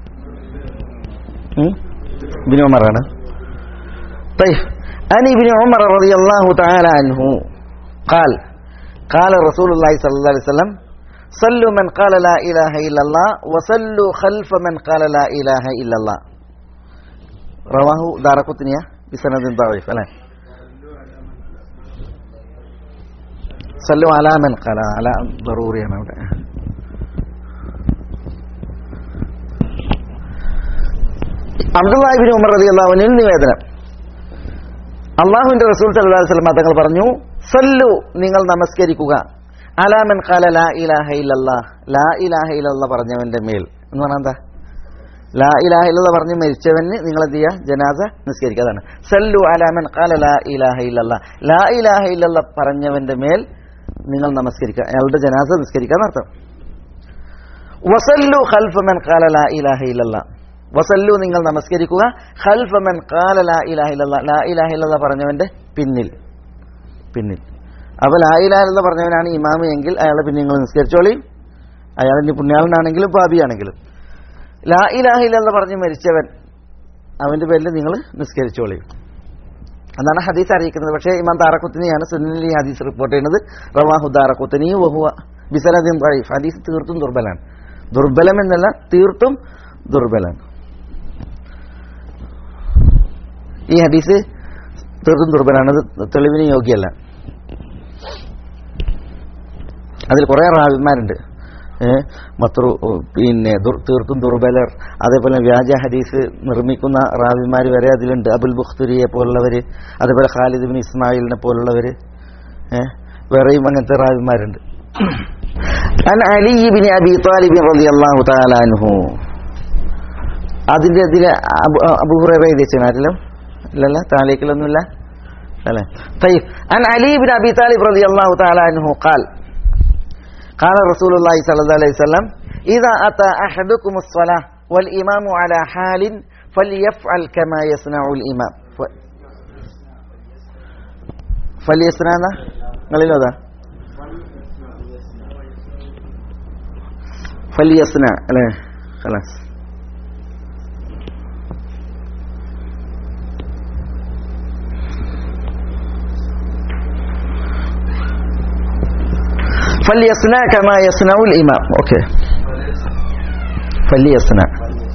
ഉം? ഇബ്നു ഉമറാണ് طيب عن ابن عمر رضي الله تعالى عنه قال قال رسول الله صلى الله عليه وسلم صلوا من قال لا إله إلا الله وصلوا خلف من قال لا إله إلا الله رواه دار قطنية بسند ضعيف ألا صلوا على من قال على ضروري أنا അബ്ദുല്ലാഹിബിൻ ഉമർ റതി അള്ളാഹുവിനിൽ നിവേദനം അള്ളാഹുവിന്റെ റസൂൽ സല്ലല്ലാഹു അലൈഹി വസല്ലം തങ്ങൾ പറഞ്ഞു സല്ലു നിങ്ങൾ നമസ്കരിക്കുക അലാമൻ ഖാല ലാ ഇലാഹ ഇല്ലല്ലാഹ് ലാ ഇലാഹ ഇല്ലല്ലാഹ് പറഞ്ഞവന്റെ മേൽ എന്ന് പറഞ്ഞാൽ എന്താ ലാ ഇലാഹ ഇല്ലല്ലാഹ് പറഞ്ഞ് മരിച്ചവന് നിങ്ങൾ എന്ത് ചെയ്യുക ജനാസ നിസ്കരിക്കുക അതാണ് സല്ലു അലാമൻ ഖാല ലാ ഇലാഹ ഇല്ലല്ലാഹ് ലാ ഇലാഹ ഇല്ലല്ലാഹ് പറഞ്ഞവന്റെ മേൽ നിങ്ങൾ നമസ്കരിക്കുക അയാളുടെ ജനാസ നിസ്കരിക്കുക എന്നർത്ഥം വസല്ലു ഖൽഫ മൻ ഖാല ലാ ഇലാഹ ഇല്ലല്ലാഹ് വസല്ലു നിങ്ങൾ നമസ്കരിക്കുക ഖൽഫ മൻ ഖാല ലാ ഇലാഹ ഇല്ലല്ലാഹ് ലാ ഇലാഹ ഇല്ലല്ലാഹ് പറഞ്ഞവന്റെ പിന്നിൽ പിന്നിൽ അപ്പോൾ ലാ ഇലാഹ ഇല്ലല്ലാഹ് പറഞ്ഞവനാണ് ഇമാമ് എങ്കിൽ അയാളെ പിന്നെ നിങ്ങൾ നിസ്കരിച്ചോളി അയാൾ ഇനി പുണ്യാളനാണെങ്കിലും പാപിയാണെങ്കിലും ലാ ഇലാഹ ഇല്ലല്ലാഹ് പറഞ്ഞ് മരിച്ചവൻ അവന്റെ പേരിൽ നിങ്ങൾ നിസ്കരിച്ചോളി എന്നാണ് ഹദീസ് അറിയിക്കുന്നത് പക്ഷേ ഇമാം താറക്കുത്തിനെയാണ് സുന്നിൽ ഈ ഹദീസ് റിപ്പോർട്ട് ചെയ്യുന്നത് റവാഹു താറക്കുത്തിനി വഹുവ ബിസനദിൻ ضعيف ഹദീസ് തീർത്തും ദുർബലാണ് ദുർബലം എന്നല്ല തീർത്തും ദുർബലാണ് ഈ ഹദീസ് തീർത്തും ദുർബലാണ് അത് തെളിവിന് യോഗ്യമല്ല അതിൽ കുറേ റാവിമാരുണ്ട് ഏഹ് മത്രു പിന്നെ ദുർ- തീർത്തും ദുർബലർ അതേപോലെ വ്യാജ ഹദീസ് നിർമ്മിക്കുന്ന റാവിമാർ വരെ അതിലുണ്ട് അബുൽ ബുഖ്തുരിയെ പോലുള്ളവർ അതേപോലെ ഖാലിദ് ബിൻ ഇസ്മായിലിനെ പോലുള്ളവർ ഏഹ് വേറെയും അങ്ങനത്തെ റാവിമാരുണ്ട് അൻ അലി ബിൻ അബി താലിബിൻ റളിയല്ലാഹു തആല അൻഹു അതിന്റെ ഇതില് അബു അബൂഹുറൈറ എഴുതി വെച്ചാണല്ലോ ഇല്ലല്ല താലേക്കിലൊന്നുമില്ല അല്ലേ طيب عن علي بن ابي طالب رضي الله تعالى عنه قال قال رسول الله صلى الله عليه وسلم اذا اتى احدكم الصلاه والامام على حال فليفعل كما يصنع الامام ف- فليصنع നിങ്ങളിലതാ فليصنع അല്ലേ خلاص فليصنع كما يصنع الإمام أوكي فليصنع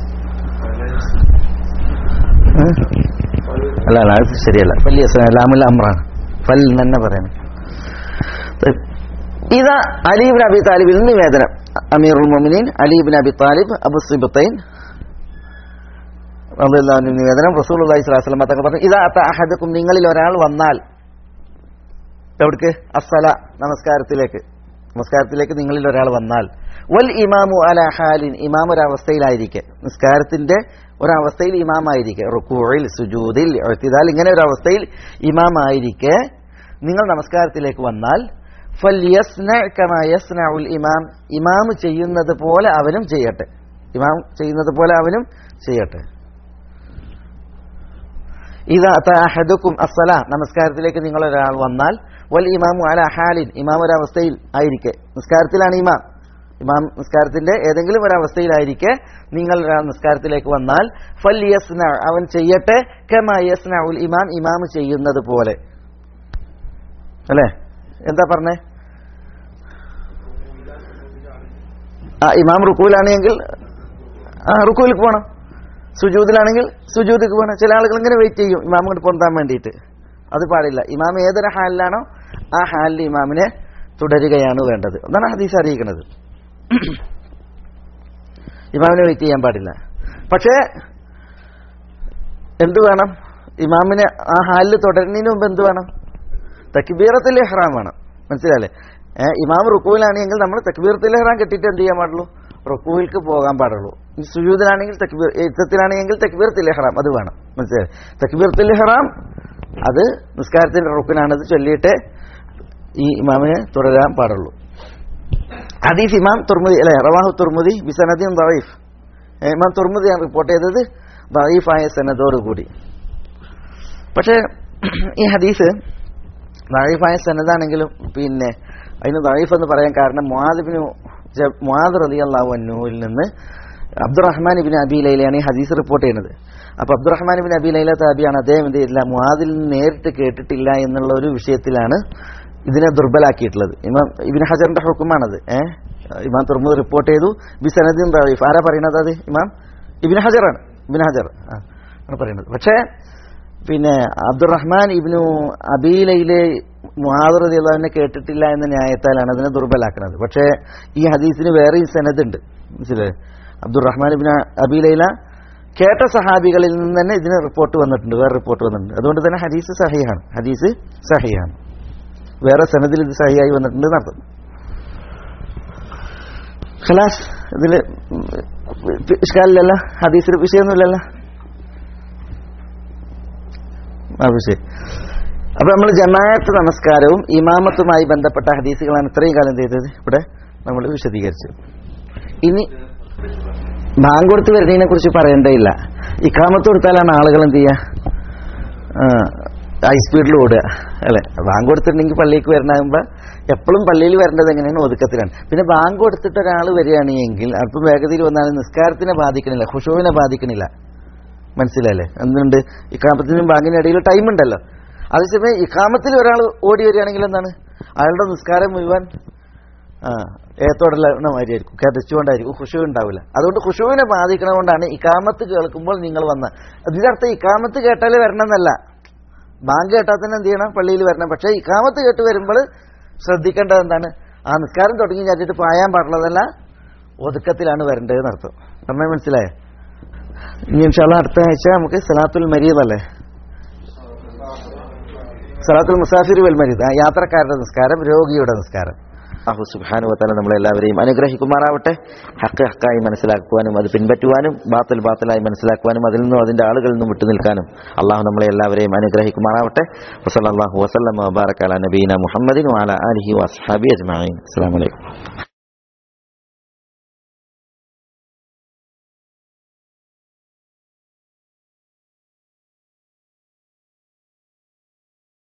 ها؟ لا لا അത് ശരിയല്ല فليصنع ലാമുൽ അമ്രാണ് ഫൽ തന്നെ പറയണം طيب إذا علي بن أبي طالب നിവേദനം أمير المؤمنين علي بن أبي طالب أبو الصبطين റളിയല്ലാഹു അൻഹു നിവേദനം റസൂലുള്ളാഹി സ്വല്ലല്ലാഹു അലൈഹി വസല്ലം തങ്ങൾ പറഞ്ഞു ഇദാ അത അഹദക്കും നിങ്ങളിൽ ഒരാൾ വന്നാൽ എവിടേക്ക് അസ്സല നമസ്കാരത്തിലേക്ക് നമസ്കാരത്തിലേക്ക് നിങ്ങളിൽ ഒരാൾ വന്നാൽ വൽ ഇമാമു അല ഹാലിൻ ഇമാം ഒരവസ്ഥയിലായിരിക്കെ നിസ്കാരത്തിന്റെ ഒരവസ്ഥയിൽ ഇമാമായിരിക്കെ റുക്കൂഴിൽ സുജൂദിൽ എഴുത്തിദാൽ ഇങ്ങനെ ഒരു അവസ്ഥയിൽ ഇമാമായിരിക്കെ നിങ്ങൾ നമസ്കാരത്തിലേക്ക് വന്നാൽ ഫല്യസ്ന കമാ യസ്നഉൽ ഇമാം ഇമാം ചെയ്യുന്നത് പോലെ അവനും ചെയ്യട്ടെ ഇമാം ചെയ്യുന്നത് പോലെ അവനും ചെയ്യട്ടെ ഇതാ അഹദുക്കും അസ്സല നമസ്കാരത്തിലേക്ക് നിങ്ങൾ ഒരാൾ വന്നാൽ വൽ ഇമാമു അല ഹാലിൻ ഇമാം ഒരവസ്ഥയിൽ ആയിരിക്കെ നിസ്കാരത്തിലാണ് ഇമാം ഇമാം നിസ്കാരത്തിന്റെ ഏതെങ്കിലും ഒരവസ്ഥയിലായിരിക്കെ നിങ്ങൾ ഒരാൾ നിസ്കാരത്തിലേക്ക് വന്നാൽ ഫൽ യസ്ന അവൻ ചെയ്യട്ടെ കമ യസ്ന ഉൽ ഇമാം ഇമാം ചെയ്യുന്നത് പോലെ അല്ലേ എന്താ പറഞ്ഞേ ആ ഇമാം റുക്കൂലാണെങ്കിൽ ആ റുക്കൂലേക്ക് പോകണം സുജൂദിലാണെങ്കിൽ സുജൂദിക്ക് പോകണം ചില ആളുകൾ ഇങ്ങനെ വെയിറ്റ് ചെയ്യും ഇമാം കൊണ്ട് പൊന്താൻ വേണ്ടിയിട്ട് അത് പാടില്ല ഇമാം ഏതൊരു ഹാലിലാണോ ആ ഹാലിൽ ഇമാമിനെ തുടരുകയാണ് വേണ്ടത് എന്നാണ് ഹദീസ് അറിയിക്കുന്നത് ഇമാമിനെ വെയിറ്റ് ചെയ്യാൻ പാടില്ല പക്ഷേ എന്ത് വേണം ഇമാമിനെ ആ ഹാലിൽ തുടരുന്നതിന് മുമ്പ് എന്ത് വേണം തക്ബീറത്തിൽ ഇഹ്റാം വേണം മനസ്സിലായില്ലേ ഏഹ് ഇമാം റുക്കൂലാണെങ്കിൽ നമ്മൾ തക്ബീറത്തിൽ ഇഹ്റാം കെട്ടിയിട്ട് എന്ത് ചെയ്യാൻ പാടുള്ളൂ റുക്കൂവിൽക്ക് പോകാൻ പാടുള്ളൂ ഈ സുജൂദിലാണെങ്കിൽ തക്ബീർ യുദ്ധത്തിലാണെങ്കിൽ തക്ബീറത്തിൽ ഇഹ്റാം അത് വേണം മനസ്സിലായി തക്ബീറത്തിൽ ഇഹ്റാം അത് നിസ്കാരത്തിന്റെ റുക്കിനാണ് അത് ചൊല്ലിയിട്ട് ഈ ഇമാമിനെ തുടരാൻ പാടുള്ളൂ ഹദീസ് ഇമാം തുർമുദി അല്ലെ റവാഹു തുർമുദി ബിസനദിൻ ദറീഫ് ഇമാം തുർമുദിയാണ് റിപ്പോർട്ട് ചെയ്തത് ദറീഫായ സനദോടുകൂടി പക്ഷേ ഈ ഹദീസ് ദറീഫായ സനദാണെങ്കിലും പിന്നെ അതിന് ദറീഫ് എന്ന് പറയാൻ കാരണം മുഹാദിബിന് മുഹാദ് റലി അള്ളാഹു അന്നുവിൽ നിന്ന് അബ്ദുറഹ്മാൻ ഇബിൻ അബി ലൈലയാണ് ഈ ഹദീസ് റിപ്പോർട്ട് ചെയ്യുന്നത് അപ്പൊ അബ്ദുറഹ്മാൻ ഇബിൻ അബി ലൈല താബിയാണ് അദ്ദേഹം എന്ത് ചെയ്തില്ല മുഹാദിൽ നിന്ന് നേരിട്ട് കേട്ടിട്ടില്ല എന്നുള്ള ഒരു വിഷയത്തിലാണ് ഇതിനെ ദുർബലാക്കിയിട്ടുള്ളത് ഇമാം ഇബിൻ ഹജറിന്റെ ഹുക്കുമാണത് ഏഹ് ഇമാം തുറമുദ് റിപ്പോർട്ട് ചെയ്തു ബി സനദിൻ ദറീഫ് ആരാ പറയുന്നത് അത് ഇമാം ഇബിൻ ഹജറാണ് ഇബിൻ ഹജർ ആ ആണ് പറയുന്നത് പക്ഷേ പിന്നെ അബ്ദുറഹ്മാൻ ഇബ്നു അബീലയിലെ മുഹാദർ അള്ളാഹിനെ കേട്ടിട്ടില്ല എന്ന ന്യായത്താലാണ് അതിനെ ദുർബലാക്കുന്നത് പക്ഷേ ഈ ഹദീസിന് വേറെയും സനദുണ്ട് മനസ്സിലായി അബ്ദുറഹ്മാൻ ഇബിൻ അബീലയില കേട്ട സഹാബികളിൽ നിന്ന് തന്നെ ഇതിന് റിപ്പോർട്ട് വന്നിട്ടുണ്ട് വേറെ റിപ്പോർട്ട് വന്നിട്ടുണ്ട് അതുകൊണ്ട് തന്നെ ഹദീസ് സഹിയാണ് ഹദീസ് സഹിയാണ് വേറെ സനദിൽ ഇത് സഹിയായി വന്നിട്ടുണ്ട് എന്നർത്ഥം ഖലാസ് ഇതില് ഇഷ്കാലില്ലല്ലോ ഹദീസിൽ വിഷയമൊന്നുമില്ലല്ലോ ആ വിഷയം അപ്പൊ നമ്മൾ ജമാഅത്ത് നമസ്കാരവും ഇമാമത്തുമായി ബന്ധപ്പെട്ട ഹദീസുകളാണ് ഇത്രയും കാലം ചെയ്തത് ഇവിടെ നമ്മൾ വിശദീകരിച്ചു ഇനി ബാങ്ക് കൊടുത്ത് വരുന്നതിനെ കുറിച്ച് പറയേണ്ടതില്ല ഇക്കാമത്ത് കൊടുത്താലാണ് ആളുകൾ എന്ത് ചെയ്യുക ഹൈ സ്പീഡിൽ ഓടുക അല്ലെ ബാങ്ക് കൊടുത്തിട്ടുണ്ടെങ്കിൽ പള്ളിക്ക് വരണമാകുമ്പോൾ എപ്പോഴും പള്ളിയിൽ വരേണ്ടത് എങ്ങനെയാണ് ഒതുക്കത്തിലാണ് പിന്നെ ബാങ്ക് കൊടുത്തിട്ട് ഒരാൾ വരികയാണെങ്കിൽ അല്പം വേഗതയിൽ വന്നാലും നിസ്കാരത്തിനെ ബാധിക്കണില്ല ഖുഷുവിനെ ബാധിക്കണില്ല മനസ്സിലല്ലേ എന്തുണ്ട് ഇക്കാമത്തിനും ബാങ്കിനും ഇടയിൽ ടൈം ഉണ്ടല്ലോ അതേസമയം ഇക്കാമത്തിൽ ഒരാൾ ഓടി വരികയാണെങ്കിൽ എന്താണ് അയാളുടെ നിസ്കാരം മുഴുവൻ ആ ഏത്തോടുള്ള മാതിരിയായിരിക്കും കതച്ചുകൊണ്ടായിരിക്കും ഖുഷു ഉണ്ടാവില്ല അതുകൊണ്ട് ഖുഷുവിനെ ബാധിക്കണതുകൊണ്ടാണ് ഇക്കാമത്ത് കേൾക്കുമ്പോൾ നിങ്ങൾ വന്ന അതിന്റെ അർത്ഥം ഇക്കാമത്ത് കേട്ടാലേ വരണം എന്നല്ല ബാങ്ക് കേട്ടാൽ തന്നെ എന്ത് ചെയ്യണം പള്ളിയിൽ വരണം പക്ഷേ ഇക്കാമത്ത് കേട്ട് വരുമ്പോൾ ശ്രദ്ധിക്കേണ്ടത് എന്താണ് ആ നിസ്കാരം തുടങ്ങി കഴിഞ്ഞിട്ട് പായാൻ പാടുള്ളതല്ല ഒതുക്കത്തിലാണ് വരേണ്ടത് അർത്ഥം പറഞ്ഞാൽ മനസ്സിലായോ ഇനി ഇൻഷാല്ല അടുത്ത ആഴ്ച നമുക്ക് സലാത്തുൽ മരീദ് അല്ലേ സലാത്തുൽ മുസാഫിർ വൽ മരീദ് ആ യാത്രക്കാരുടെ നിസ്കാരം രോഗിയുടെ നിസ്കാരം അഹു സുബാനു വത്താല നമ്മളെല്ലാവരെയും അനുഗ്രഹിക്കുമാറാവട്ടെ ഹക്ക് ഹക്കായി മനസ്സിലാക്കുവാനും അത് പിൻപറ്റുവാനും ബാത്തൽ ബാത്തലായി മനസ്സിലാക്കുവാനും അതിൽ നിന്നും അതിന്റെ ആളുകളിൽ നിന്നും വിട്ടുനിൽക്കാനും അള്ളാഹു നമ്മളെ എല്ലാവരെയും അനുഗ്രഹിക്കുമാറാവട്ടെ വസല്ലാഹു വസ്ലം വബാറക്കാല നബീന മുഹമ്മദിൻ വാല അലഹി വസ്ഹാബി അജ്മാൻ അസ്സാം വലൈക്കും